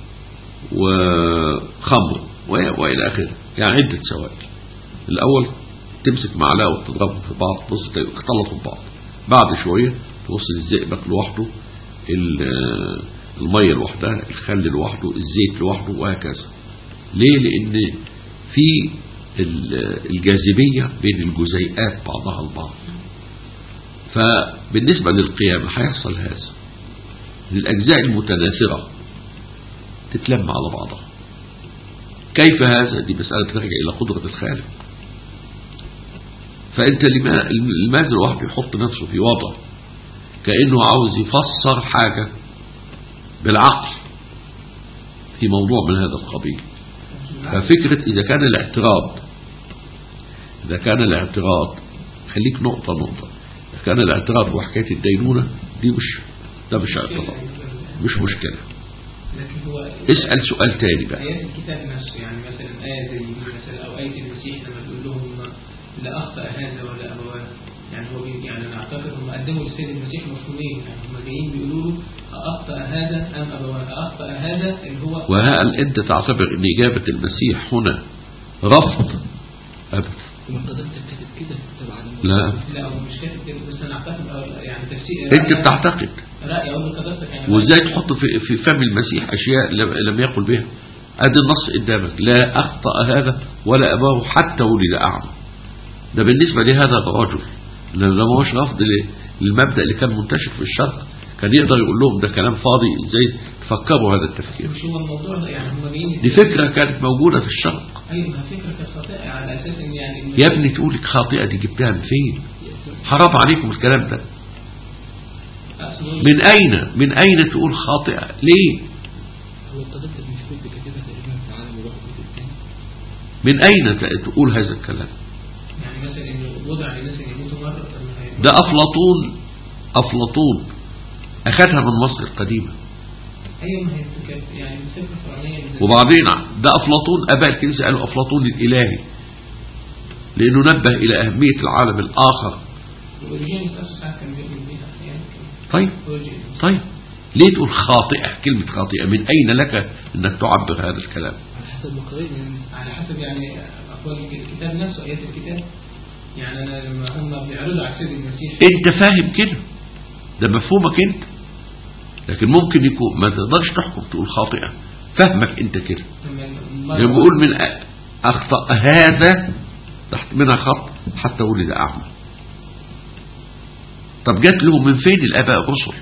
وخمر وإلى آخره يعني عدة سوائل الأول تمسك معلقة وتضربهم في بعض بص اختلطوا ببعض بعد شوية تبص الزئبق لوحده ال- المية لوحدها الخل لوحده الزيت لوحده وهكذا ليه لأن في ال- الجاذبية بين الجزيئات بعضها البعض فبالنسبة للقيامة هيحصل هذا الأجزاء المتناثرة تتلم على بعضها كيف هذا دي مسألة ترجع إلى قدرة الخالق فأنت لما لماذا الواحد يحط نفسه في وضع كأنه عاوز يفسر حاجة بالعقل في موضوع من هذا القبيل ففكرة إذا كان الاعتراض إذا كان الاعتراض خليك نقطة نقطة إذا كان الاعتراض وحكاية الدينونة دي مش ده مش اعتراض مش مشكلة لكن هو اسأل سؤال تاني بقى آيات الكتاب نفسه يعني مثلا آية زي دي مثلا أو آية المسيح لما تقول لهم لا أخطأ هذا ولا أبواه يعني هو بي- يعني أنا أعتقد هم قدموا للسيد المسيح مفهومين يعني هم جايين بيقولوا له أخطأ هذا أم أبواه أخطأ هذا اللي هو وهل أنت تعتبر أن إجابة المسيح هنا رفض أبدا ما قدرت كاتب كده تبع لا لا هو مش كاتب كده بس أنا أعتقد أو- يعني تفسير أنت بتعتقد لا يا أول حضرتك يعني وإزاي تحط في, في فم المسيح أشياء لم, لم يقل بها أدي النص قدامك لا أخطأ هذا ولا أباه حتى ولد أعمى ده بالنسبة لهذا الرجل لأن ده ما هوش رفض ل- للمبدأ اللي كان منتشر في الشرق كان يقدر يقول لهم ده كلام فاضي ازاي تفكروا هذا التفكير مش هو الموضوع ده يعني هم جايين دي فكرة كانت موجودة في الشرق ايوه ما فكره كانت خاطئه على اساس ان يعني إن- يا ابني تقولك خاطئة دي جبتها من فين حرام عليكم الكلام ده أقصد أقول- من أين من أين تقول خاطئة ليه هو التضاد مش كنت كاتبها تقريبا في عالم الواحد الثاني من أين ت- تقول هذا الكلام يعني مثلا انه وضع للناس ان يموتوا مره طب ما هي- ده أفلاطون أفلاطون أخذها من مصر القديمة ايوه ما هي كانت يعني الفكره الفرعونيه من- وبعدين ده أفلاطون أباء الكنيسة قالوا أفلاطون الإلهي لأنه نبه إلى أهمية العالم الآخر واوريجينس نفسه ساعات كان بيؤمن بيها يعني طيب أوريجينس. طيب ليه تقول خاطئة كلمة خاطئة من أين لك أنك تعبر هذا الكلام على حسب ما قرينا يعني على حسب يعني اقوال الكتاب نفسه ايات الكتاب يعني انا لما هم بيعرضوا على سيد المسيح أنت فاهم كده ده مفهومك أنت لكن ممكن يكون ما تقدرش تحكم تقول خاطئة فهمك أنت كده لما يعني بيقول من أ- أخطأ هذا تحت منها خط حتى ولد أعمى طب جات له من فين الآباء الرسل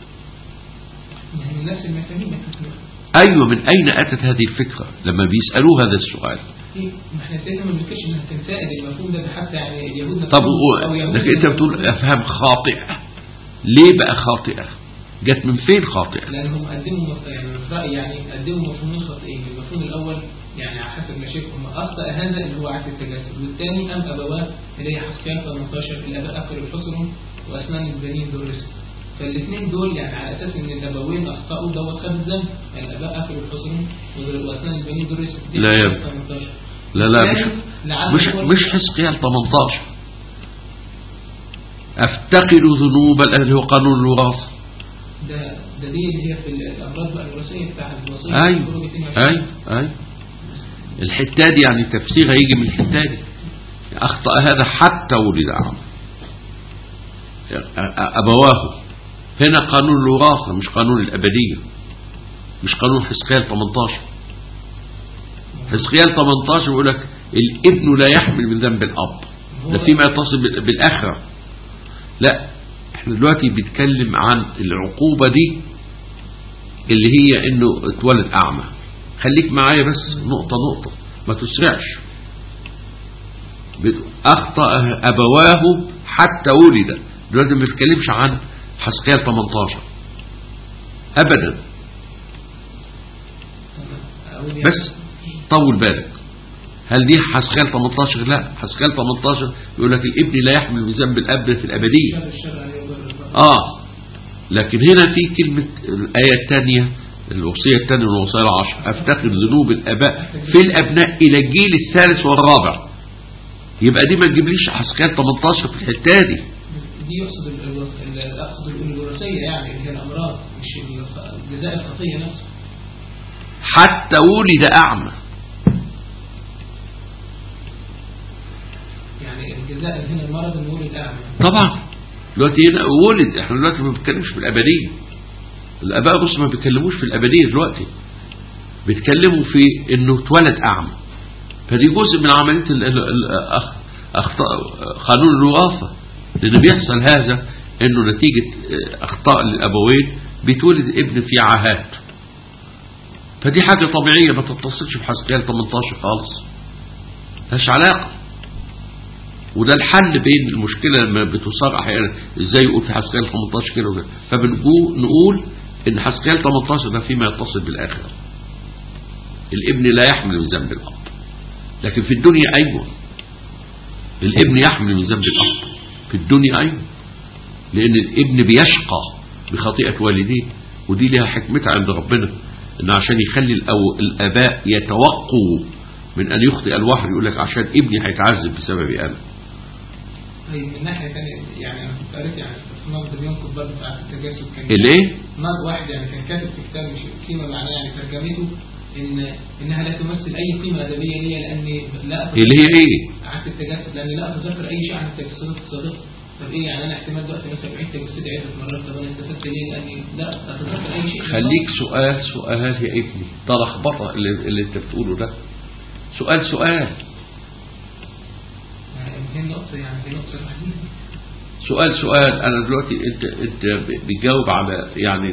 يعني الناس المفاهيم أيوة من أين أتت هذه الفكرة لما بيسألوه هذا السؤال ما احنا سيدنا ما بنتكلمش انها تنسائل المفهوم ده, ده حتى يعني اليهود طب نفسهم و- يهود لكن أنت بتقول أفهام خاطئة ليه بقى خاطئة جت من فين خاطئة لأنهم قدموا مف- يعني في رأيي يعني قدموا مفهومين خاطئين المفهوم الأول يعني على حسب ما شايفهم أخطأ هذا اللي هو عكس التجسد والثاني أم أبواه اللي هي حسكان 18 الآباء أكلوا الحصن وأسنان البنين درسوا فالاثنين دول يعني على أساس إن الأبوين أخطأوا دوت خد الذنب يعني الآباء أكلوا الحصن وأسنان البنين درسوا دي لا يا حسكان 18 لا لا مش الثاني لعله مش هو- مش حزقيال 18 افتقد ذنوب اللي هو قانون الوراثة ده ده دي اللي هي في الأمراض بقى الوراثية بتاع الوصية ايوه خروج 22. ايوه ايوه الحتة دي يعني تفسيرها يجي من الحتة دي اخطأ هذا حتى ولد اعمى ابواه هنا قانون الوراثة مش قانون الابدية مش قانون حزقيال 18 حزقيال 18 يقول لك الابن لا يحمل من ذنب الاب ده فيما يتصل بال- بالاخره لا احنا دلوقتي بنتكلم عن العقوبة دي اللي هي انه اتولد اعمى خليك معايا بس نقطة نقطة ما تسرعش بت- اخطأ ابواه حتى ولد دلوقتي ما بنتكلمش عن حسقيال 18 ابدا أقول يعني- بس طول بالك هل دي حسقيال 18 لا حسقيال 18 يقول لك الابن لا يحمل من ذنب الاب في الابديه شر الشر عليه وضر البر. اه لكن هنا في كلمة الآية الثانية الوصية الثانية من الوصايا العشر أفتقد ذنوب الآباء في الأبناء إلى الجيل الثالث والرابع يبقى دي ما تجيبليش حسكات 18 في الحتة دي دي يقصد ال- ال- ال- اقصد ال- الوراثيه يعني اللي هي الامراض مش ال- جزاء الخطيه نفسه حتى ولد أعمى يعني الجزاء هنا المرض انه ولد اعمى طبعا دلوقتي هنا ولد احنا دلوقتي ما بنتكلمش في الأبدية الآباء الرسل ما بيتكلموش في الأبدية دلوقتي بيتكلموا في إنه اتولد أعمى فدي جزء من عملية ال- ال- ال- أخ- أخطاء قانون الوراثة لأن بيحصل هذا إنه نتيجة اه، أخطاء للأبوين بيتولد ابن في عاهات فدي حاجة طبيعية ما تتصلش بحسكال 18 خالص ملهاش علاقة وده الحل بين المشكلة لما بتصار أحيانا إزاي يقول في حسكال 18 كده وكده فبنقول نقول إن حسكال 18 ده فيما يتصل بالآخرة الابن لا يحمل من ذنب الأب لكن في الدنيا أيوة الابن يحمل من ذنب الأب في الدنيا أيوة لأن الابن بيشقى بخطيئة والديه ودي لها حكمتها عند ربنا إن عشان يخلي الأو- الآباء يتوقوا من أن يخطئ الواحد يقول لك عشان ابني هيتعذب بسببي أنا طيب من ناحيه ثانيه يعني انا كنت قريت يعني في نقد بينقد برضه بتاع التجسد كان الإيه؟ نقد واحد يعني كان كاتب في كتاب مش قيمه معناه يعني ترجمته ان انها لا تمثل اي قيمه ادبيه ليا لاني لا اللي هي إيه؟ عكس التجسد لاني لا اتذكر اي شيء عن التجسد الصادق طب ايه يعني انا احتمال دلوقتي مثلا بعيد تجسدي عده مرات طب انا استفدت ليه لاني لا اتذكر اي شيء خليك سؤال سؤال يا ابني ده لخبطه اللي, اللي انت بتقوله ده سؤال سؤال يعني دي النقطه يعني دي نقطه تحديدا سؤال سؤال انا دلوقتي انت انت بتجاوب على يعني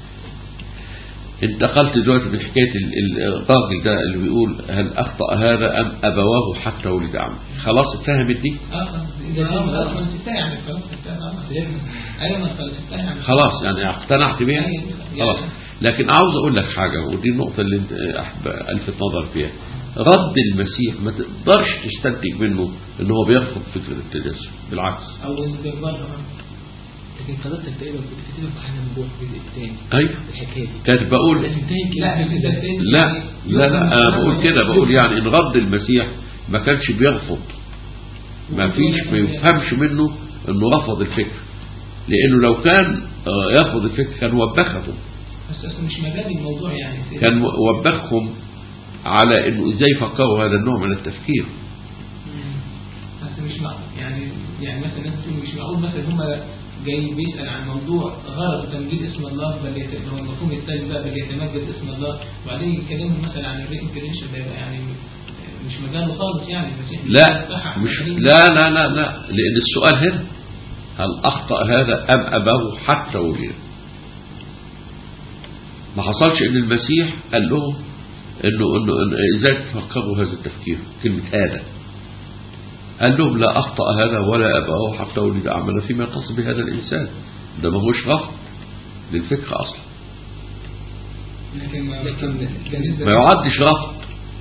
انتقلت دلوقتي من حكايه ال- ال- الراجل ده اللي بيقول هل اخطا هذا ام ابواه حتى ولد اعمى خلاص اتفهمت دي اه خلاص ده خلاص ما سبتها يعني خلاص سبتها خلاص ايوه ما خلاص سبتها يعني خلاص يعني اقتنعت بيها أيوة. خلاص لكن عاوز اقول لك حاجه ودي النقطه اللي انت احب الفت نظر فيها رد المسيح ما تقدرش تستنتج منه ان هو بيرفض فكره التجسد بالعكس او بالبره لكن قدرتك تقريبا كنت كتير في عالم الروح الجزء الثاني ايوه الحكايه دي كانت بقول لكن تاني لا في ده تاني لا لا لا انا بقول كده بقول يعني ان رد المسيح ما كانش بيرفض ما فيش ما يفهمش منه انه رفض الفكر لانه لو كان آه، يرفض الفكر كان وبخهم بس اصل مش مجال الموضوع يعني كان وبخهم على انه ازاي فكروا هذا النوع من التفكير مم. بس مش معقول يعني يعني مثلا الناس تقول مش معقول مثلا هم جاي بيسأل عن موضوع غرض تمجيد اسم الله بل يت- اللي هو المفهوم الثاني بقى بل يتمجد اسم الله وبعدين يتكلموا مثلا عن الرينكريشن ده يبقى يعني مش مجال خالص يعني المسيح لا صح مش لا لا لا لا لان السؤال هنا هل اخطا هذا ام اباه حتى ولد ما حصلش ان المسيح قال لهم انه انه إنه ازاي تفكروا هذا التفكير كلمه هذا قال لهم لا اخطا هذا ولا اباه حتى ولد اعمل فيما يختص بهذا الانسان ده ما هوش رفض للفكره اصلا لكن ما لكن بالنسبه ما يعدش رفض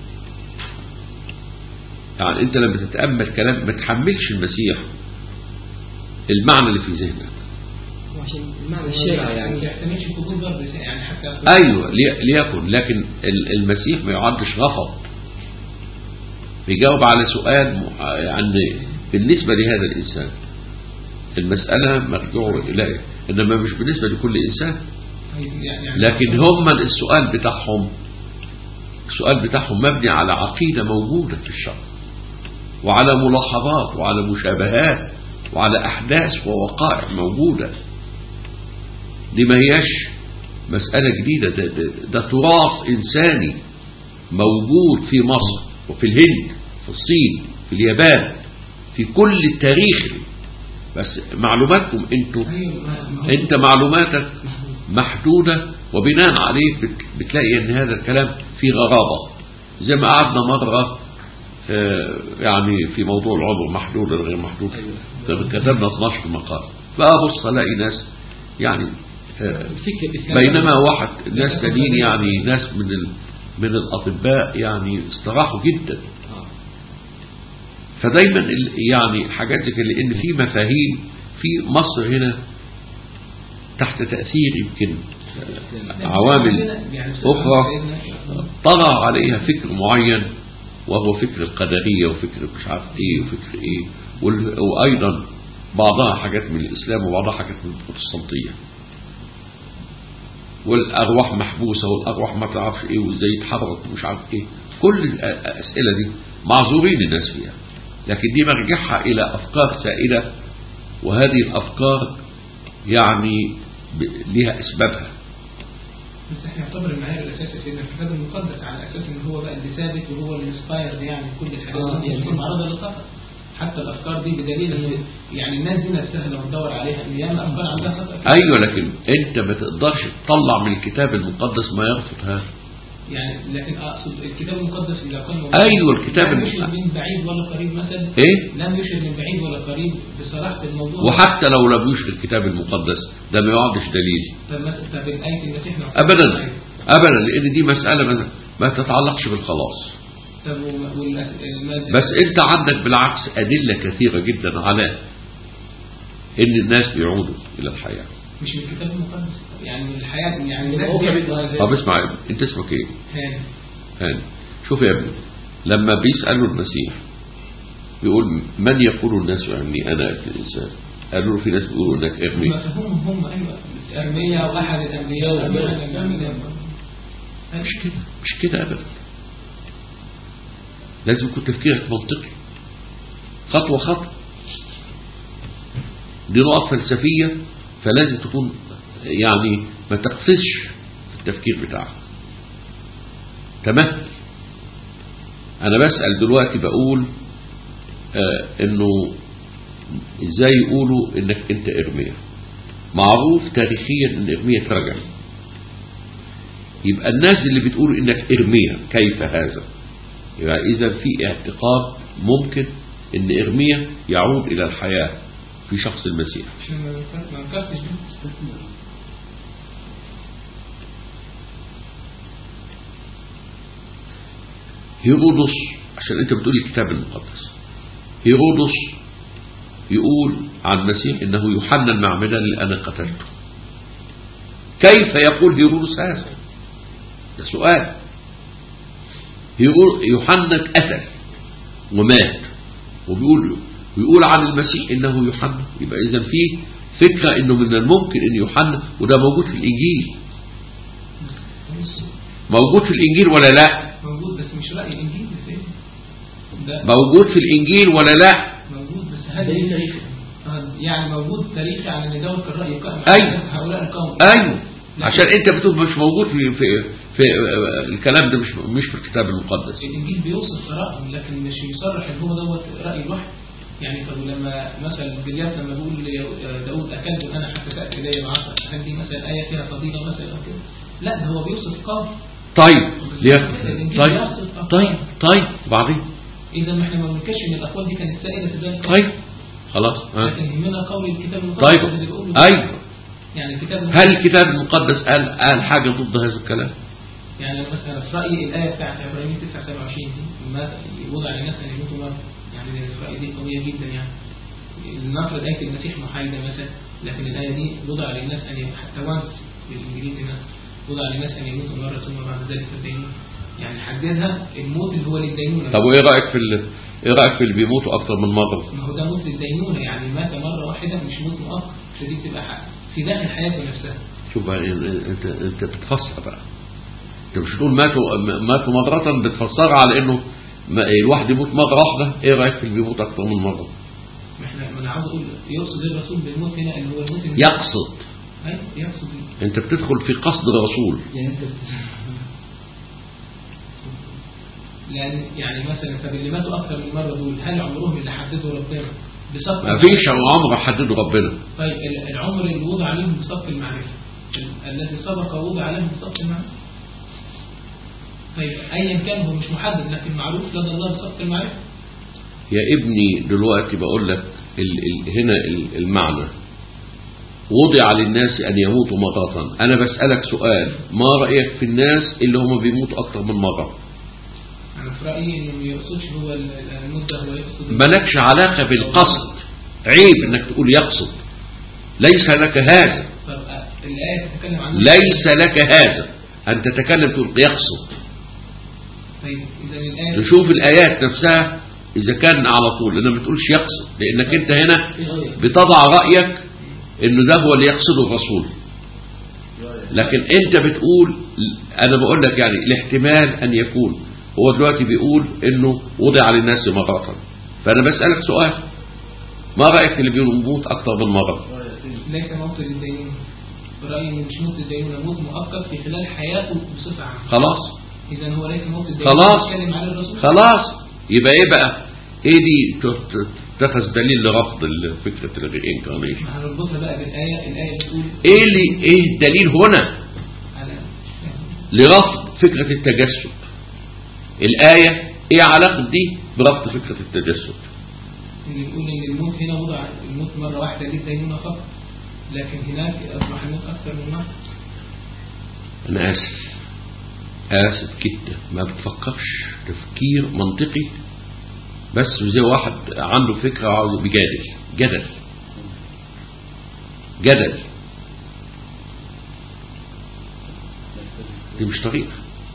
يعني انت لما تتامل كلام ما تحملش المسيح المعنى اللي في ذهنك عشان المعنى الشائع ما يعني بيحتملش قبول برضه يعني حتى ايوه لي- ليكن لكن ال- المسيح ما يعدش رفض بيجاوب على سؤال م- يعني بالنسبه لهذا الانسان المساله مرجوع اليه انما مش بالنسبه لكل انسان يعني لكن هم السؤال بتاعهم السؤال بتاعهم مبني على عقيدة موجودة في الشرع وعلى ملاحظات وعلى مشابهات وعلى أحداث ووقائع موجودة دي ما هياش مسألة جديدة ده, ده, ده تراث إنساني موجود في مصر وفي الهند في الصين في اليابان في كل التاريخ بس معلوماتكم انتوا أيوة، ما- ما هو- انت معلوماتك محدودة وبناء عليه بت- بتلاقي ان هذا الكلام فيه غرابة زي ما قعدنا مرة آه، يعني في موضوع العمر محدود ولا غير محدود كتبنا 12 مقال فأبص ألاقي ناس يعني آه، الفكر الإسلامي بينما واحد ناس تانيين يعني ناس من ال من الأطباء يعني استراحوا جدا آه. فدايما ال- يعني حاجات زي كده لان في مفاهيم في مصر هنا تحت تاثير يمكن آه، عوامل يعني اخرى سيدنا- طغى عليها فكر معين وهو فكر القدريه وفكر مش عارف ايه وفكر ايه وال- وايضا بعضها حاجات من الاسلام وبعضها حاجات من البروتستانتيه والارواح محبوسه والارواح ما تعرفش ايه وازاي يتحرك ومش عارف ايه كل الاسئله دي معذورين الناس فيها لكن دي مرجعها الى افكار سائله وهذه الافكار يعني ب- لها اسبابها بس احنا يعتبر المعايير الاساسي سيدنا الكتاب المقدس على اساس ان هو بقى اللي ثابت وهو اللي انسبايرد يعني كل الحاجات آه، دي يعني مش معرضه للخطا حتى الافكار دي بدليل ان يعني الناس دي نفسها لو تدور عليها ان ياما افكار عندها خطا ايوه لكن انت ما تقدرش تطلع من الكتاب المقدس ما يرفض هذا يعني لكن اقصد الكتاب المقدس اللي كان أيوة، الكتاب لم الم- يشهد من بعيد ولا قريب مثلا ايه لم يشهد من بعيد ولا قريب بصراحه الموضوع وحتى لو لم يشهد الكتاب المقدس ده ما يعدش دليل طب مثلا طب الايه المسيح نعتبر ابدا بعيد. ابدا لان دي مساله ما, ما تتعلقش بالخلاص طب وما- وال- المادة بس انت عندك بالعكس ادله كثيره جدا على ان الناس بيعودوا الى الحياه مش من الكتاب المقدس يعني من الحياه يعني يبقى الناس هو بيعملوا كمان- زي- طب اسمع يا ابني انت اسمك ايه هاني. هاني شوف يا ابني لما بيسالوا المسيح بيقول من يقول الناس عني انا ابن الانسان قالوا له في ناس بيقولوا انك ارمي هم هم ايوه ارميا واحد الانبياء وارميا مش كده مش كده ابدا لازم يكون تفكيرك منطقي خطوه خطوه دي نقط فلسفيه فلازم تكون يعني ما تقفزش في التفكير بتاعك تمام انا بسال دلوقتي بقول آه انه ازاي يقولوا انك انت ارميا معروف تاريخيا ان ارميا ترجم يبقى الناس اللي بتقول انك ارميا كيف هذا يبقى اذا في اعتقاد ممكن ان ارميا يعود الى الحياة في شخص المسيح عشان ما ما انكرتش ده هيرودس عشان انت بتقول الكتاب المقدس هيرودس يقول عن المسيح انه يوحنا المعمدان اللي انا قتلته كيف يقول هيرودس هذا ده سؤال هيرو- يوحنا اتقتل ومات وبيقول بيقول عن المسيح انه يوحنا يبقى اذا في فكره انه من الممكن ان يوحنا وده موجود في الانجيل موجود في الانجيل ولا لا موجود بس مش رأي الإنجيل بس إيه ده موجود في الانجيل ولا لا موجود بس هل دليل تاريخي. آه، يعني موجود تاريخي على ان دوت كان رأي قائم أيوة. هؤلاء القوم ايوه عشان انت بتقول مش موجود في في في آه، الكلام ده مش مش في الكتاب المقدس الانجيل بيوصف رأيهم لكن مش يصرح ان هو دوت رأي الوحي يعني طب لما مثلا جليات لما بيقول لي- داود اكلت وانا حتى تاتي الي العصر هل دي مثلا ايه فيها فضيله مثلا او كده لا ده هو بيوصف قوم طيب ليه- طيب طيب طيب بعدين اذا ما احنا ما بننكرش ان الاقوال دي كانت سائله في ذلك طيب خلاص ها لكن يهمنا قول الكتاب المقدس طيب اللي بيقوله ايوه يعني الكتاب هل الكتاب المقدس قال قال حاجه ضد هذا الكلام يعني مثلا في رأيي الآية بتاعت إبراهيم 9 27 دي ما وضع للناس أن يموتوا مرة يعني في رأيي دي قوية جدا يعني نفرض آية المسيح محايدة مثلا لكن الآية دي وضع للناس أن يموتوا حتى وانس بالإنجليزي مثلا وضع للناس أن يموتوا مرة ثم بعد ذلك الدينون يعني حددها الموت اللي هو للدينونة طب وايه رايك في ال- ايه رايك في اللي بيموتوا اكتر من مره ما هو ده موت للدينونة يعني مات مرة واحدة مش موت مؤقت فدي بتبقى حق في داخل حياته نفسها شوف بقى انت انت بتفسر بقى انت مش تقول ماتوا ماتوا مرة بتفسرها على انه ما- الواحد يموت مرة واحدة ايه رأيك في اللي بيموت اكتر من مرة ما احنا ما انا عاوز اقول يقصد الرسول بالموت هنا اللي هو الموت اللي- يقصد أيوة، يقصد إيه؟ انت بتدخل في قصد الرسول يعني انت لأن يعني مثلا طب اللي ماتوا أكثر من مرة دول هل عمرهم اللي حددوا ربنا بسبق ما فيش عمر حدده ربنا طيب ال- العمر اللي وضع عليهم بسبق المعرفة ال- الذي سبق ووضع عليهم بسبق المعرفة طيب أيا كان هو مش محدد لكن معروف لدى الله بسبق المعرفة يا ابني دلوقتي بقول لك ال ال هنا ال المعنى وضع للناس ان يموتوا مرة انا بسألك سؤال ما رأيك في الناس اللي هم بيموتوا اكتر من مرة أنا في رأيي إنه ما يقصدش هو ال- ال- الموت ده هو يقصد مالكش علاقة بالقصد عيب انك تقول يقصد ليس لك هذا طب آه، الآية تتكلم عن ليس لك هذا أن تتكلم تقول يقصد طيب إذا الآية تشوف الآيات نفسها إذا كان على طول لأنه ما بتقولش يقصد لأنك أنت هنا بتضع رأيك إنه ده هو اللي يقصده الرسول لكن أنت بتقول أنا بقول لك يعني الاحتمال أن يكون هو دلوقتي بيقول إنه وضع للناس مرة فأنا بسألك سؤال ما رأيك في اللي بيموت أكثر من مرة ليس موت للدينونة في رأيي إنه مش موت للدينونة موت مؤقت في خلال حياته بصفة عامة خلاص إذا هو ليس موت الدينونة خلاص. بيتكلم عن الرسول خلاص يبقى ايه بقى ايه دي ت- ت- تتخذ دليل لرفض ال- فكرة الانكارنيشن ما هنربطها بقى بالآية الآية بتقول ايه اللي ايه الدليل هنا على لرفض فكرة التجسد الآية ايه علاقة دي برفض فكرة التجسد اللي بيقول إن الموت هنا وضع الموت مرة واحدة للدينونة فقط لكن هناك أصبح الموت أكثر من مرة انا اسف اسف جدا ما بتفكرش تفكير منطقي بس زي واحد عنده فكرة عاوز بيجادل جدل جدل دي مش طريقة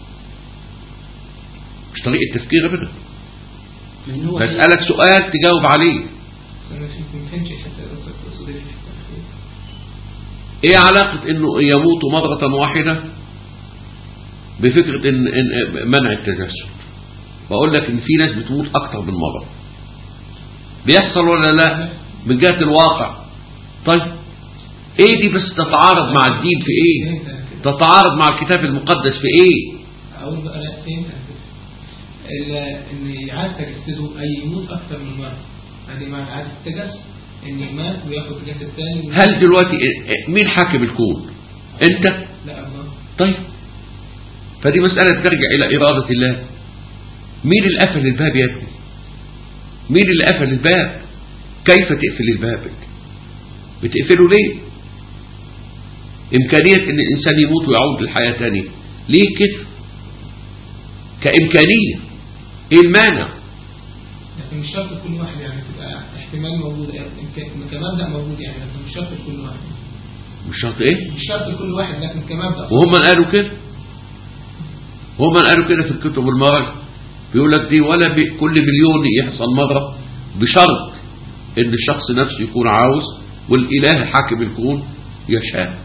مش طريقة تفكير ابدا لان هو بسألك سؤال تجاوب عليه أنا في- ما فهمتش حتى قصدك تقصد إيه ايه علاقة انه يموت مرة واحدة بفكرة إن إن منع التجسد بقول لك ان في ناس بتموت اكتر من مرة بيحصل ولا لا من جهة الواقع طيب ايه دي بس تتعارض مع الدين في ايه فهمت أنا كده. تتعارض مع الكتاب المقدس في ايه أقول بقى لا فهمت أنا كده. ال- إن إعادة تجسده أي يموت أكثر من مرة هذه معنى إعادة التجسد ان مات وياخد جسد ثاني هل دلوقتي مين حاكم الكون انت لا الله طيب فدي مسألة ترجع إلى إرادة الله مين اللي قفل الباب يا ابني مين اللي قفل الباب كيف تقفل الباب بتقفله ليه إمكانية إن الإنسان يموت ويعود للحياة تانية ليه كده كإمكانية إيه المانع لكن مش شرط كل واحد يعني تبقى احتمال موجود يعني إمكان- كمبدأ موجود يعني لكن مش شرط كل واحد مش شرط إيه مش شرط كل واحد لكن كمبدأ وهم قالوا كده وهم قالوا كده في الكتب المرج بيقول لك دي ولا بكل مليون يحصل مرة بشرط ان الشخص نفسه يكون عاوز والاله حاكم الكون يشاء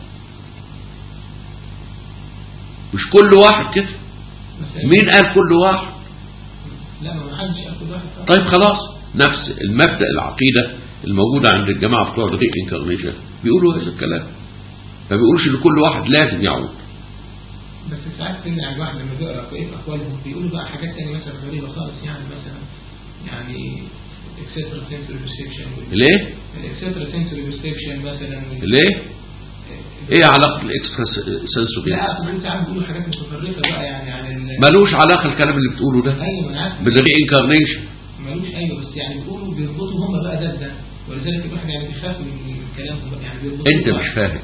مش كل واحد كده بس- مين قال كل واحد لا ما حدش قال كل واحد طبعا. طيب خلاص نفس المبدأ العقيدة الموجودة عند الجماعة بتوع الري انكارنيشن بيقولوا هذا الكلام ما بيقولوش ان كل واحد لازم يعود بس ساعات تمنع الواحد لما بيقرا في اقوالهم بيقولوا بقى حاجات تانية مثلا غريبة خالص يعني مثلا يعني اكسترا سنسوري ريسبشن ليه الاكسترا سنسوري ريسبشن مثلا وال- ليه ايه علاقة الاكسترا سنسوري لا اصل ساعات بيقولوا حاجات متطرفة بقى يعني عن ال- ملوش علاقة الكلام اللي بتقوله ده ايوه انا عارف بالري انكارنيشن ملوش ايوه بس يعني بيقولوا بيربطوا هم بقى ده بده ولذلك الواحد يعني بيخاف من كلامهم بقى يعني بيربطوا انت بقى. مش فاهم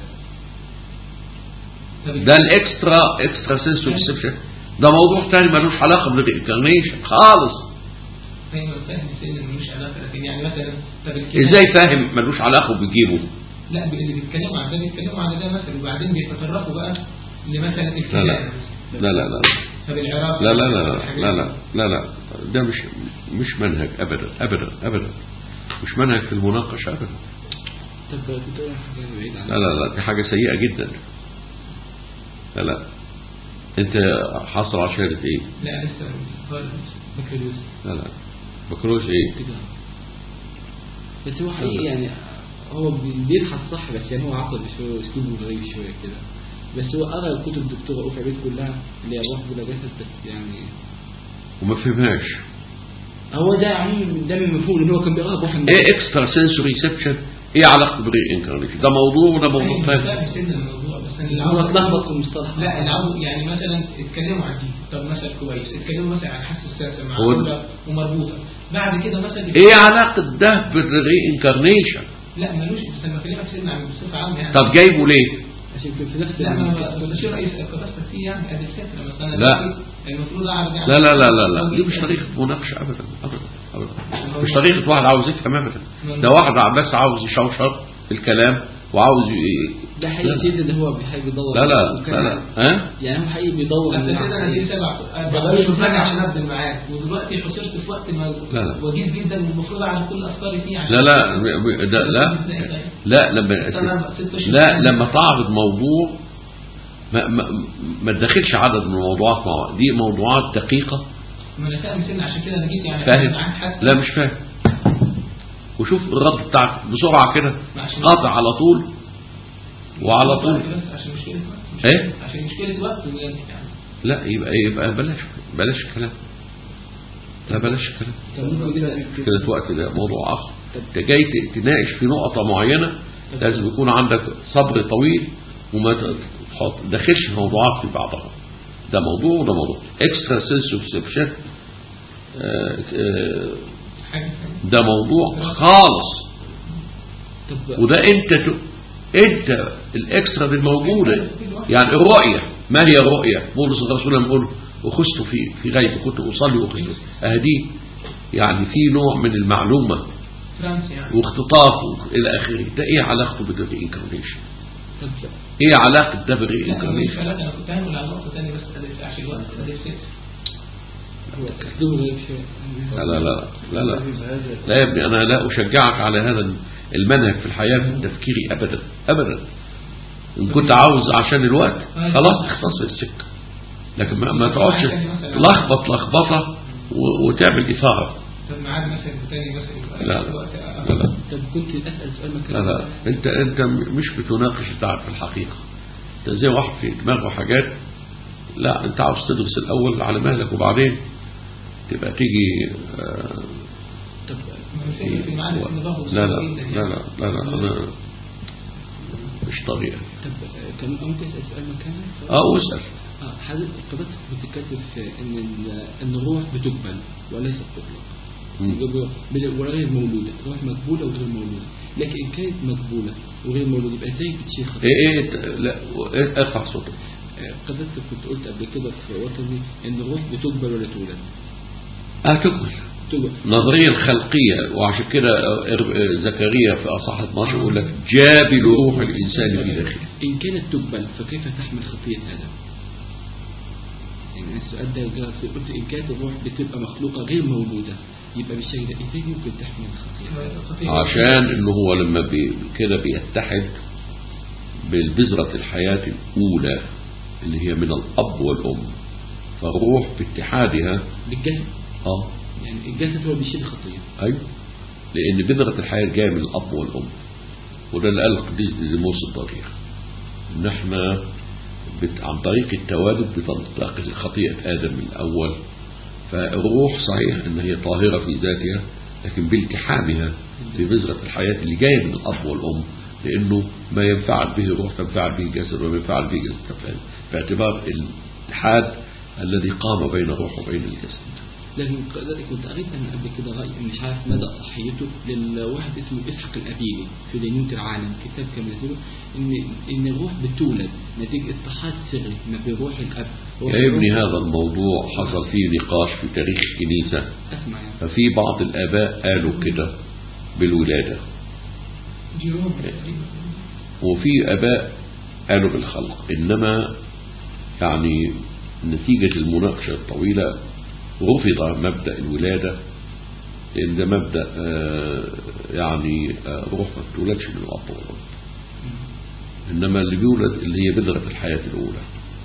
طب ده الاكسترا اكسترا سنسوري ريسبشن ده موضوع تاني ملوش علاقة بالري انكارنيشن خالص ايوه فاهم سيدنا ملوش علاقه لكن يعني مثلا طب الكلام- ازاي فاهم ملوش علاقة وبيجيبه لا اللي بيتكلموا عن ده بيتكلموا عن ده مثلا وبعدين بيتطرقوا بقى لمثلا لا لا الكلام لا لا لا طب العراق لا لا لا لا الحاجات لا دي. لا لا لا ده مش مش منهج ابدا ابدا ابدا مش منهج في المناقشة ابدا طب كنت أقول حاجة بعيد عن لا لا لا دي حاجة سيئة جدا لا لا انت حاصل على شهادة ايه لا لسه خالص بكالوريوس لا لا بكالوريوس ايه كده بس هو حقيقي يعني هو بي- بيبحث صح بس يعني هو عصبي شويه واسلوبه غريب شويه كده بس هو قرا كتب الدكتوره اوفا بيت كلها اللي هي الروح بلا جسد بس يعني وما فهمهاش هو ده عموما ده من مفهوم ان هو كان بيقراها بروح ايه اكسترا سنسوري سيبشن ايه علاقته بالري انكارنيشن ده موضوع وده موضوع أيوة، ثاني فاهم سيدنا الموضوع بس أنا اللي هو عاوز- اتلخبط في المصطلح لا اللي عاوز يعني مثلا اتكلموا عن دي طب مثلا كويس اتكلموا مثلا عن حساسية مع هو- دولة ومربوطة بعد كده مثلا ايه علاقة ده بالري انكارنيشن لا ملوش بس انا بكلمك سيدنا عن بصفة عامة يعني طب جايبه ليه عشان كان في نفس لا ما ال- ما بشير رئيس القداسة فيه يعني ادي الفكرة بس انا لا. دلوقتي المفروض اعرف يعني لا لا لا لا لا دي مش طريقة مناقشة ابدا ابدا ابدا مش طريقة واحد عاوز يفهم ابدا ده واحد بس عاوز يشوشر الكلام وعاوز ي... ده حقيقي سيد اللي هو حقيقي بيدور لا لا وكان- لا لا ها يعني هو حقيقي بيدور بس إن- كده انا دي سبع ده بقالي بقى- حاجة عشان ابدل معاك ودلوقتي حصرت في وقت ما لا لا. وجيز جدا والمفروض اعرف كل افكاري فيه عشان لا لا م- ده لا لا لما لا لما تعرض موضوع ما, ما, ما تدخلش عدد من الموضوعات مع بعض. دي موضوعات دقيقة ما انا فاهم سن عشان كده انا جيت يعني فاهم معاك حتى لا مش فاهم وشوف الرد بتاعك بسرعة كده عشان- قاطع على طول وعلى طول بس عشان مشكلة وقت مش- إيه؟ عشان مشكلة وقت يعني لا يبقى يبقى بلاش بلاش الكلام لا بلاش الكلام طب ممكن كده كده في وقت ده موضوع آخر انت جاي ت- تناقش في نقطة معينة لازم يكون عندك صبر طويل وما ت- تحط دخلش في موضوعات في بعضها ده موضوع وده موضوع اكسترا سنس اوف حاجة ده موضوع خالص طب وده انت ت... انت الاكسترا دي موجودة يعني الرؤية ما هي الرؤية بولس الرسول لما يقول أخذت في في غيب كنت أصلي وأخذت أهدي يعني في نوع من المعلومة فرنسا يعني واختطاف إلى آخره ده إيه علاقته بالري انكارنيشن طب إيه علاقة ده بالري لا مش انكارنيشن علاقة انا كنت هعمل على نقطة تانية بس أدرس عشان الوقت أدرس هو اسلوبه غريب شويه لا لا لا لا لا لا يا ابني أنا لا أشجعك على هذا المنهج في الحياة في تفكيري أبدا أبدا إن كنت عاوز عشان الوقت خلاص اختصر السكة لكن ما, ما تقعدش تلخبط لخبطة و- وتعمل إثارة طب ميعاد مثلا تاني مثلا لا لا الوقت لا لا طب كنت اسال سؤال ما لا لا انت انت مش بتناقش تعرف الحقيقة انت زي واحد في دماغه حاجات لا انت عاوز تدرس الاول على مهلك وبعدين تبقى تيجي آه، طب الفكرة في المعاني في النظام لا لا جدا يعني. لا لا لا لا أنا مش طبيعي طب آه، كان ممكن اسال سؤال مكانه اه واسأل اه حضرتك حضرتك بتتكلم في ان ال- ان الروح بتقبل وليست تطلق مم. بل- وغير مولودة روح مقبولة وغير مولودة لكن إن كانت مقبولة وغير مولودة يبقى إزاي بتشيل خطية ايه ايه لا إيه ارفع صوتك آه، قدرتك كنت قلت قبل كده في وطني إن الروح بتقبل ولا تولد اه تكمل تقبل النظرية الخلقية وعشان كده آه، زكريا في أصح 12 يقول لك جابل روح الإنسان في داخله إن كانت تقبل فكيف تحمل خطية آدم؟ يعني السؤال ده جاء في- قلت إن كانت الروح بتبقى مخلوقة غير مولودة يبقى بالشكل ده إزاي ممكن تحمل خطية؟ خطير. عشان انه هو لما بي كده بيتحد بالبذرة الحياة الأولى اللي هي من الأب والأم فالروح باتحادها بالجسد اه يعني الجسد هو بيشيل خطية ايوه لأن بذرة الحياة جاية من الأب والأم وده اللي قال القديس ديزيموس الضرير إن احنا بت... عن طريق التوالد بتنطلق خطيئة آدم الأول فالروح صحيح إن هي طاهرة في ذاتها لكن بالتحامها ببذرة الحياة اللي جاية من الأب والأم لأنه ما ينفعل به الروح تنفعل به الجسد وما ينفعل به الجسد تنفعل باعتبار الاتحاد الذي قام بين الروح وبين الجسد لكن كذلك كنت قريت انا قبل كده راي مش عارف مدى صحيته للواحد اسمه اسحاق الابيلي في دينونة العالم كتاب كان منزله ان ان الروح بتولد نتيجه اتحاد سري ما بين روح الاب وروح يا ابني الروح. هذا الموضوع حصل فيه نقاش في تاريخ الكنيسة اسمع يعني ففي بعض الآباء قالوا كده بالولادة جيروم تقريبا. وفي آباء قالوا بالخلق إنما يعني نتيجة المناقشة الطويلة رفض مبدأ الولادة لأن ده مبدأ آه، يعني آه، روح ما بتولدش من الأب والأم إنما اللي بيولد اللي هي بذرة الحياة الأولى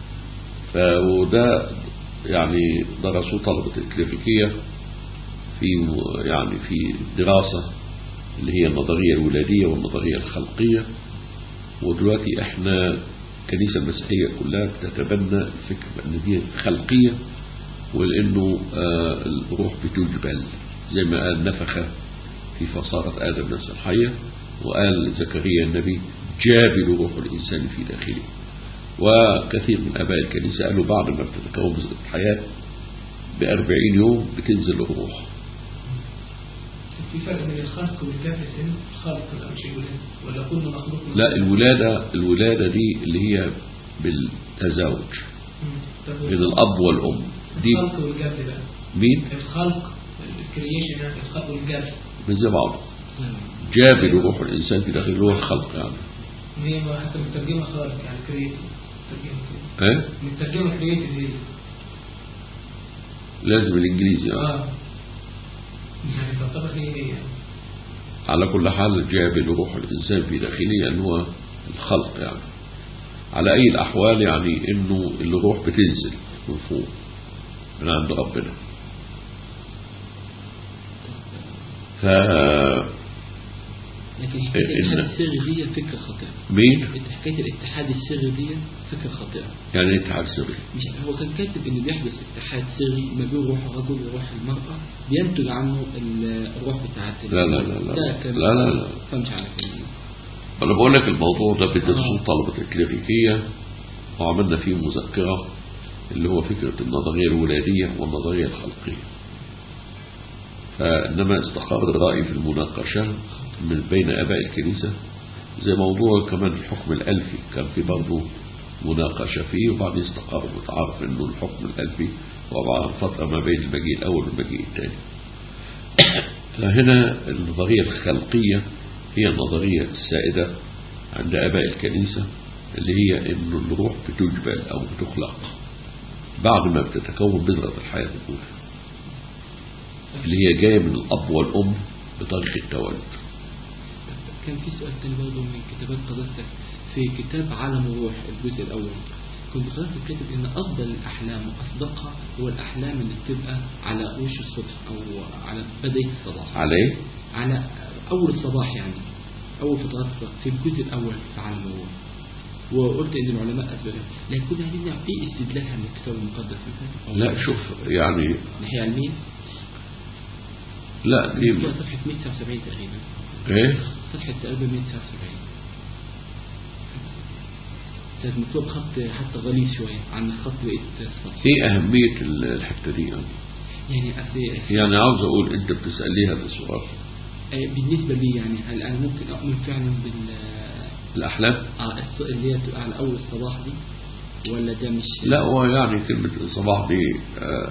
فوده يعني درسوه طلبة الكليريكية في يعني في دراسة اللي هي النظرية الولادية والنظرية الخلقية ودلوقتي احنا الكنيسة المسيحية كلها بتتبنى الفكرة ان دي خلقية ولانه آه الروح بتجبل زي ما قال نفخ في فصارة آدم نفس الحية وقال زكريا النبي جابل روح الإنسان في داخله وكثير من آباء الكنيسة قالوا بعد ما بتتكون بذرة الحياة بأربعين يوم بتنزل الروح في فرق بين الخلق والجبل هنا الخلق لا مش الولاد ولا كل مخلوق من- لا الولادة الولادة دي اللي هي بالتزاوج مم. طب بين الأب والأم دي الخلق والجبل بقى مين الخلق الكرييشن يعني الخلق والجبل من زي بعض جابل روح الإنسان في داخله هو الخلق يعني هي ما حتى مترجمة خالق يعني كرييتيف مترجمة كده ايه مترجمة كرييتيف هي لازم الإنجليزي يعني. اه يعني تعتبر هي هي يعني على كل حال جابل روح الإنسان في داخله يعني هو الخلق يعني على أي الأحوال يعني إنه الروح بتنزل من فوق من عند ربنا ف لكن حكايه إن- الاتحاد السري دي فكره خاطئه مين حكايه الاتحاد السري دي فكره خاطئه يعني اتحاد سري مش هو كان كاتب ان بيحدث اتحاد سري ما بين روح الرجل وروح المرأة بينتج عنه ال- الروح بتاعت ال- لا لا لا لا. ده كان لا لا لا. فمش عارف يعني. أنا بقول لك الموضوع ده بيدرسوه آه. طلبة الكليريكية وعملنا فيه مذكرة اللي هو فكرة النظرية الولادية والنظرية الخلقية فإنما استقر الرأي في المناقشة من بين آباء الكنيسة زي موضوع كمان الحكم الألفي كان في برضه مناقشة فيه وبعدين استقر وتعرف أنه الحكم الألفي هو عبارة عن فترة ما بين المجيء الأول والمجيء الثاني فهنا النظرية الخلقية هي النظرية السائدة عند آباء الكنيسة اللي هي أن الروح بتجبل أو بتخلق بعد ما بتتكون بذرة الحياة الأولى اللي هي جاية من الأب والأم بطريق التولد كان في سؤال تاني برضه من كتابات قداستك في كتاب عالم الروح الجزء الأول كنت قداستك كاتب إن أفضل الأحلام وأصدقها هو الأحلام اللي بتبقى على وش الصبح أو على بداية الصباح عليه على أول الصباح يعني أول فترات الصباح في الجزء الأول في عالم الروح وقلت إن العلماء أثبتوا لكن كنا عايزين نعرف إيه استدلالها من الكتاب المقدس مثلا أو لا شوف يعني ناحية علمية لا دي مكتوبة صفحة 179 تقريبا ايه صفحة تقريبا 179 كانت مكتوب خط حتى غليظ شوية عن خط بقية الصفحة ايه اهمية ال- الحتة دي يعني يعني أصل- يعني عاوز اقول انت بتسأل ليه هذا السؤال آه، بالنسبة لي يعني هل أنا ممكن أؤمن فعلا بال الاحلام اه الص- اللي هي بتبقى على أول الصباح دي ولا ده مش لا هو يعني كلمة الصباح دي آه،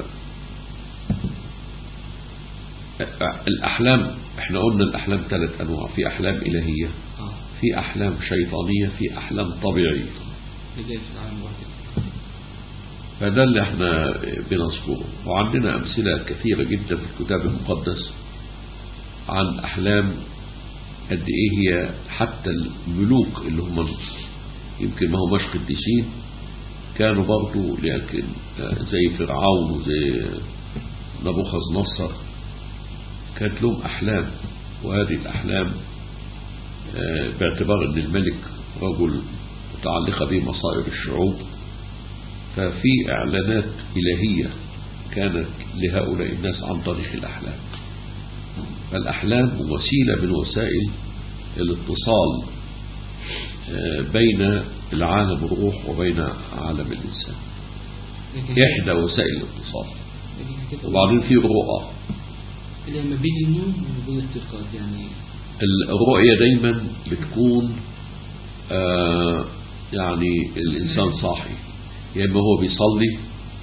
آه، الأحلام احنا قلنا الأحلام ثلاث أنواع في أحلام إلهية اه في أحلام شيطانية في أحلام طبيعية اللي جاي في العالم الواحد فده اللي احنا بنذكره وعندنا أمثلة كثيرة جدا في الكتاب المقدس عن أحلام قد إيه هي حتى الملوك اللي هم يمكن ما هماش قديسين كانوا برضو لكن آه، زي فرعون وزي نبوخذ نصر كانت لهم أحلام وهذه الأحلام آه، باعتبار أن الملك رجل متعلقة به مصائر الشعوب ففي إعلانات إلهية كانت لهؤلاء الناس عن طريق الأحلام فالأحلام وسيلة من وسائل الاتصال آه، بين العالم الروح وبين عالم الإنسان لكن إحدى وسائل الاتصال لكن كده- وبعدين في رؤى اللي هي ما بين النوم وما بين الاستيقاظ يعني الرؤية دايما بتكون آه يعني الإنسان صاحي يا إما هو بيصلي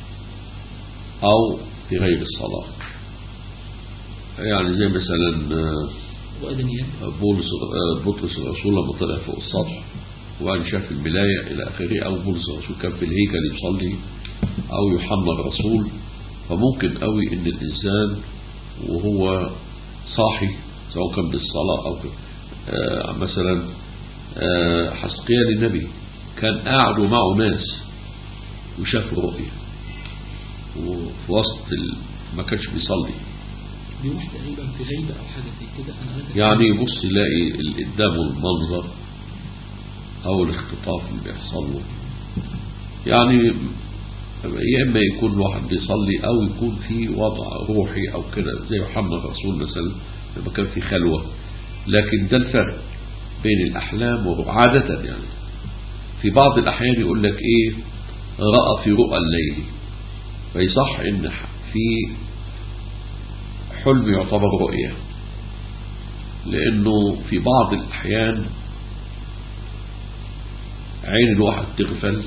أو في غير الصلاة يعني زي مثلا آه، وأدميات بولس آه، بطرس الرسول لما طلع فوق السطح وبعدين شاف الملاية إلى آخره أو بولس الرسول كان في الهيكل يصلي أو يوحنا الرسول فممكن قوي إن الإنسان وهو صاحي سواء كان بالصلاة أو ب- آه، مثلا آه، حسقيال النبي كان قاعد ومعه ناس وشاف رؤية وفي وسط ال... ما كانش بيصلي بيروح تقريبا في غيبة أو حاجة زي كده أنا قريت يعني يبص يلاقي ال- قدامه المنظر او الاختطاف اللي بيحصل له يعني يا اما يكون الواحد بيصلي او يكون في وضع روحي او كده زي يوحنا الرسول مثلا لما كان في خلوه لكن ده الفرق بين الاحلام وعاده يعني في بعض الاحيان يقول لك ايه راى في رؤى الليل فيصح ان في حلم يعتبر رؤيه لأنه في بعض الأحيان عين الواحد تغفل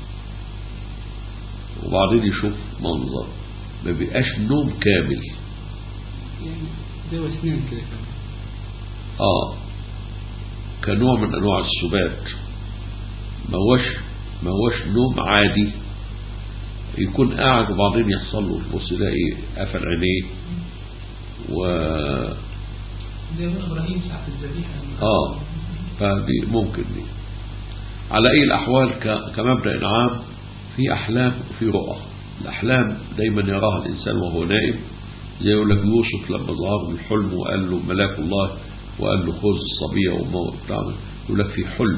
وبعدين يشوف منظر ما بيبقاش نوم كامل يعني زي وسنان كده كمان آه كنوع من أنواع السبات ما هوش ما هوش نوم عادي يكون قاعد وبعدين يحصل له تبص يلاقي قفل عينيه و زي ما ابراهيم ساعة الذبيحة اه فدي ممكن دي على اي الاحوال ك- كمبدا عام في احلام وفي رؤى الاحلام دايما يراها الانسان وهو نائم زي يقول لك يوسف لما ظهر له الحلم وقال له ملاك الله وقال له خذ الصبيه وما بتاع يقول لك في حلم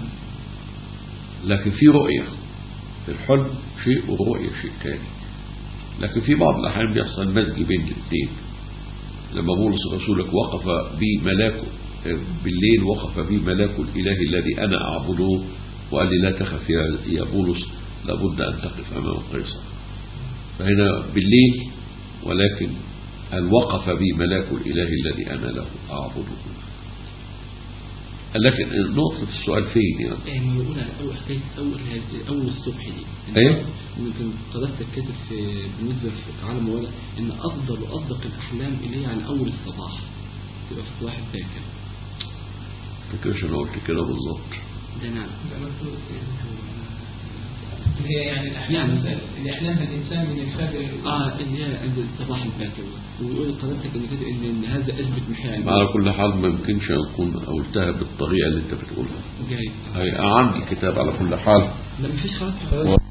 لكن في رؤيه في الحلم شيء والرؤيه شيء ثاني لكن في بعض الاحيان بيحصل مزج بين الاثنين لما بولس رسولك وقف بي ملاك بالليل وقف بي ملاك الإله الذي أنا أعبده وقال لي لا تخف يا يا بولس لابد أن تقف أمام قيصر فهنا بالليل ولكن قال وقف بي ملاك الإله الذي أنا له أعبده لكن نقطة السؤال فين يعني يعني ما بقول على أول حكاية أول هذه- أول الصبح دي إيه؟ يمكن قرأت كاتب في بالنسبة في عالم الولد إن أفضل وأصدق الأحلام اللي هي عن أول الصباح تبقى في واحد باكر فكرش أنا قلت كده بالظبط ده نعم ده مكتوب اللي هي يعني الأحلام يعني. مثلا اللي يحلمها الإنسان من الفجر اه اللي هي عند الصباح الباكر ويقول قرأتك إن كده إن إن هذا أثبت محال على كل حال ما يمكنش أن أكون قلتها بالطريقة اللي أنت بتقولها جاي هي عندي كتاب على كل حال لا مفيش خلاص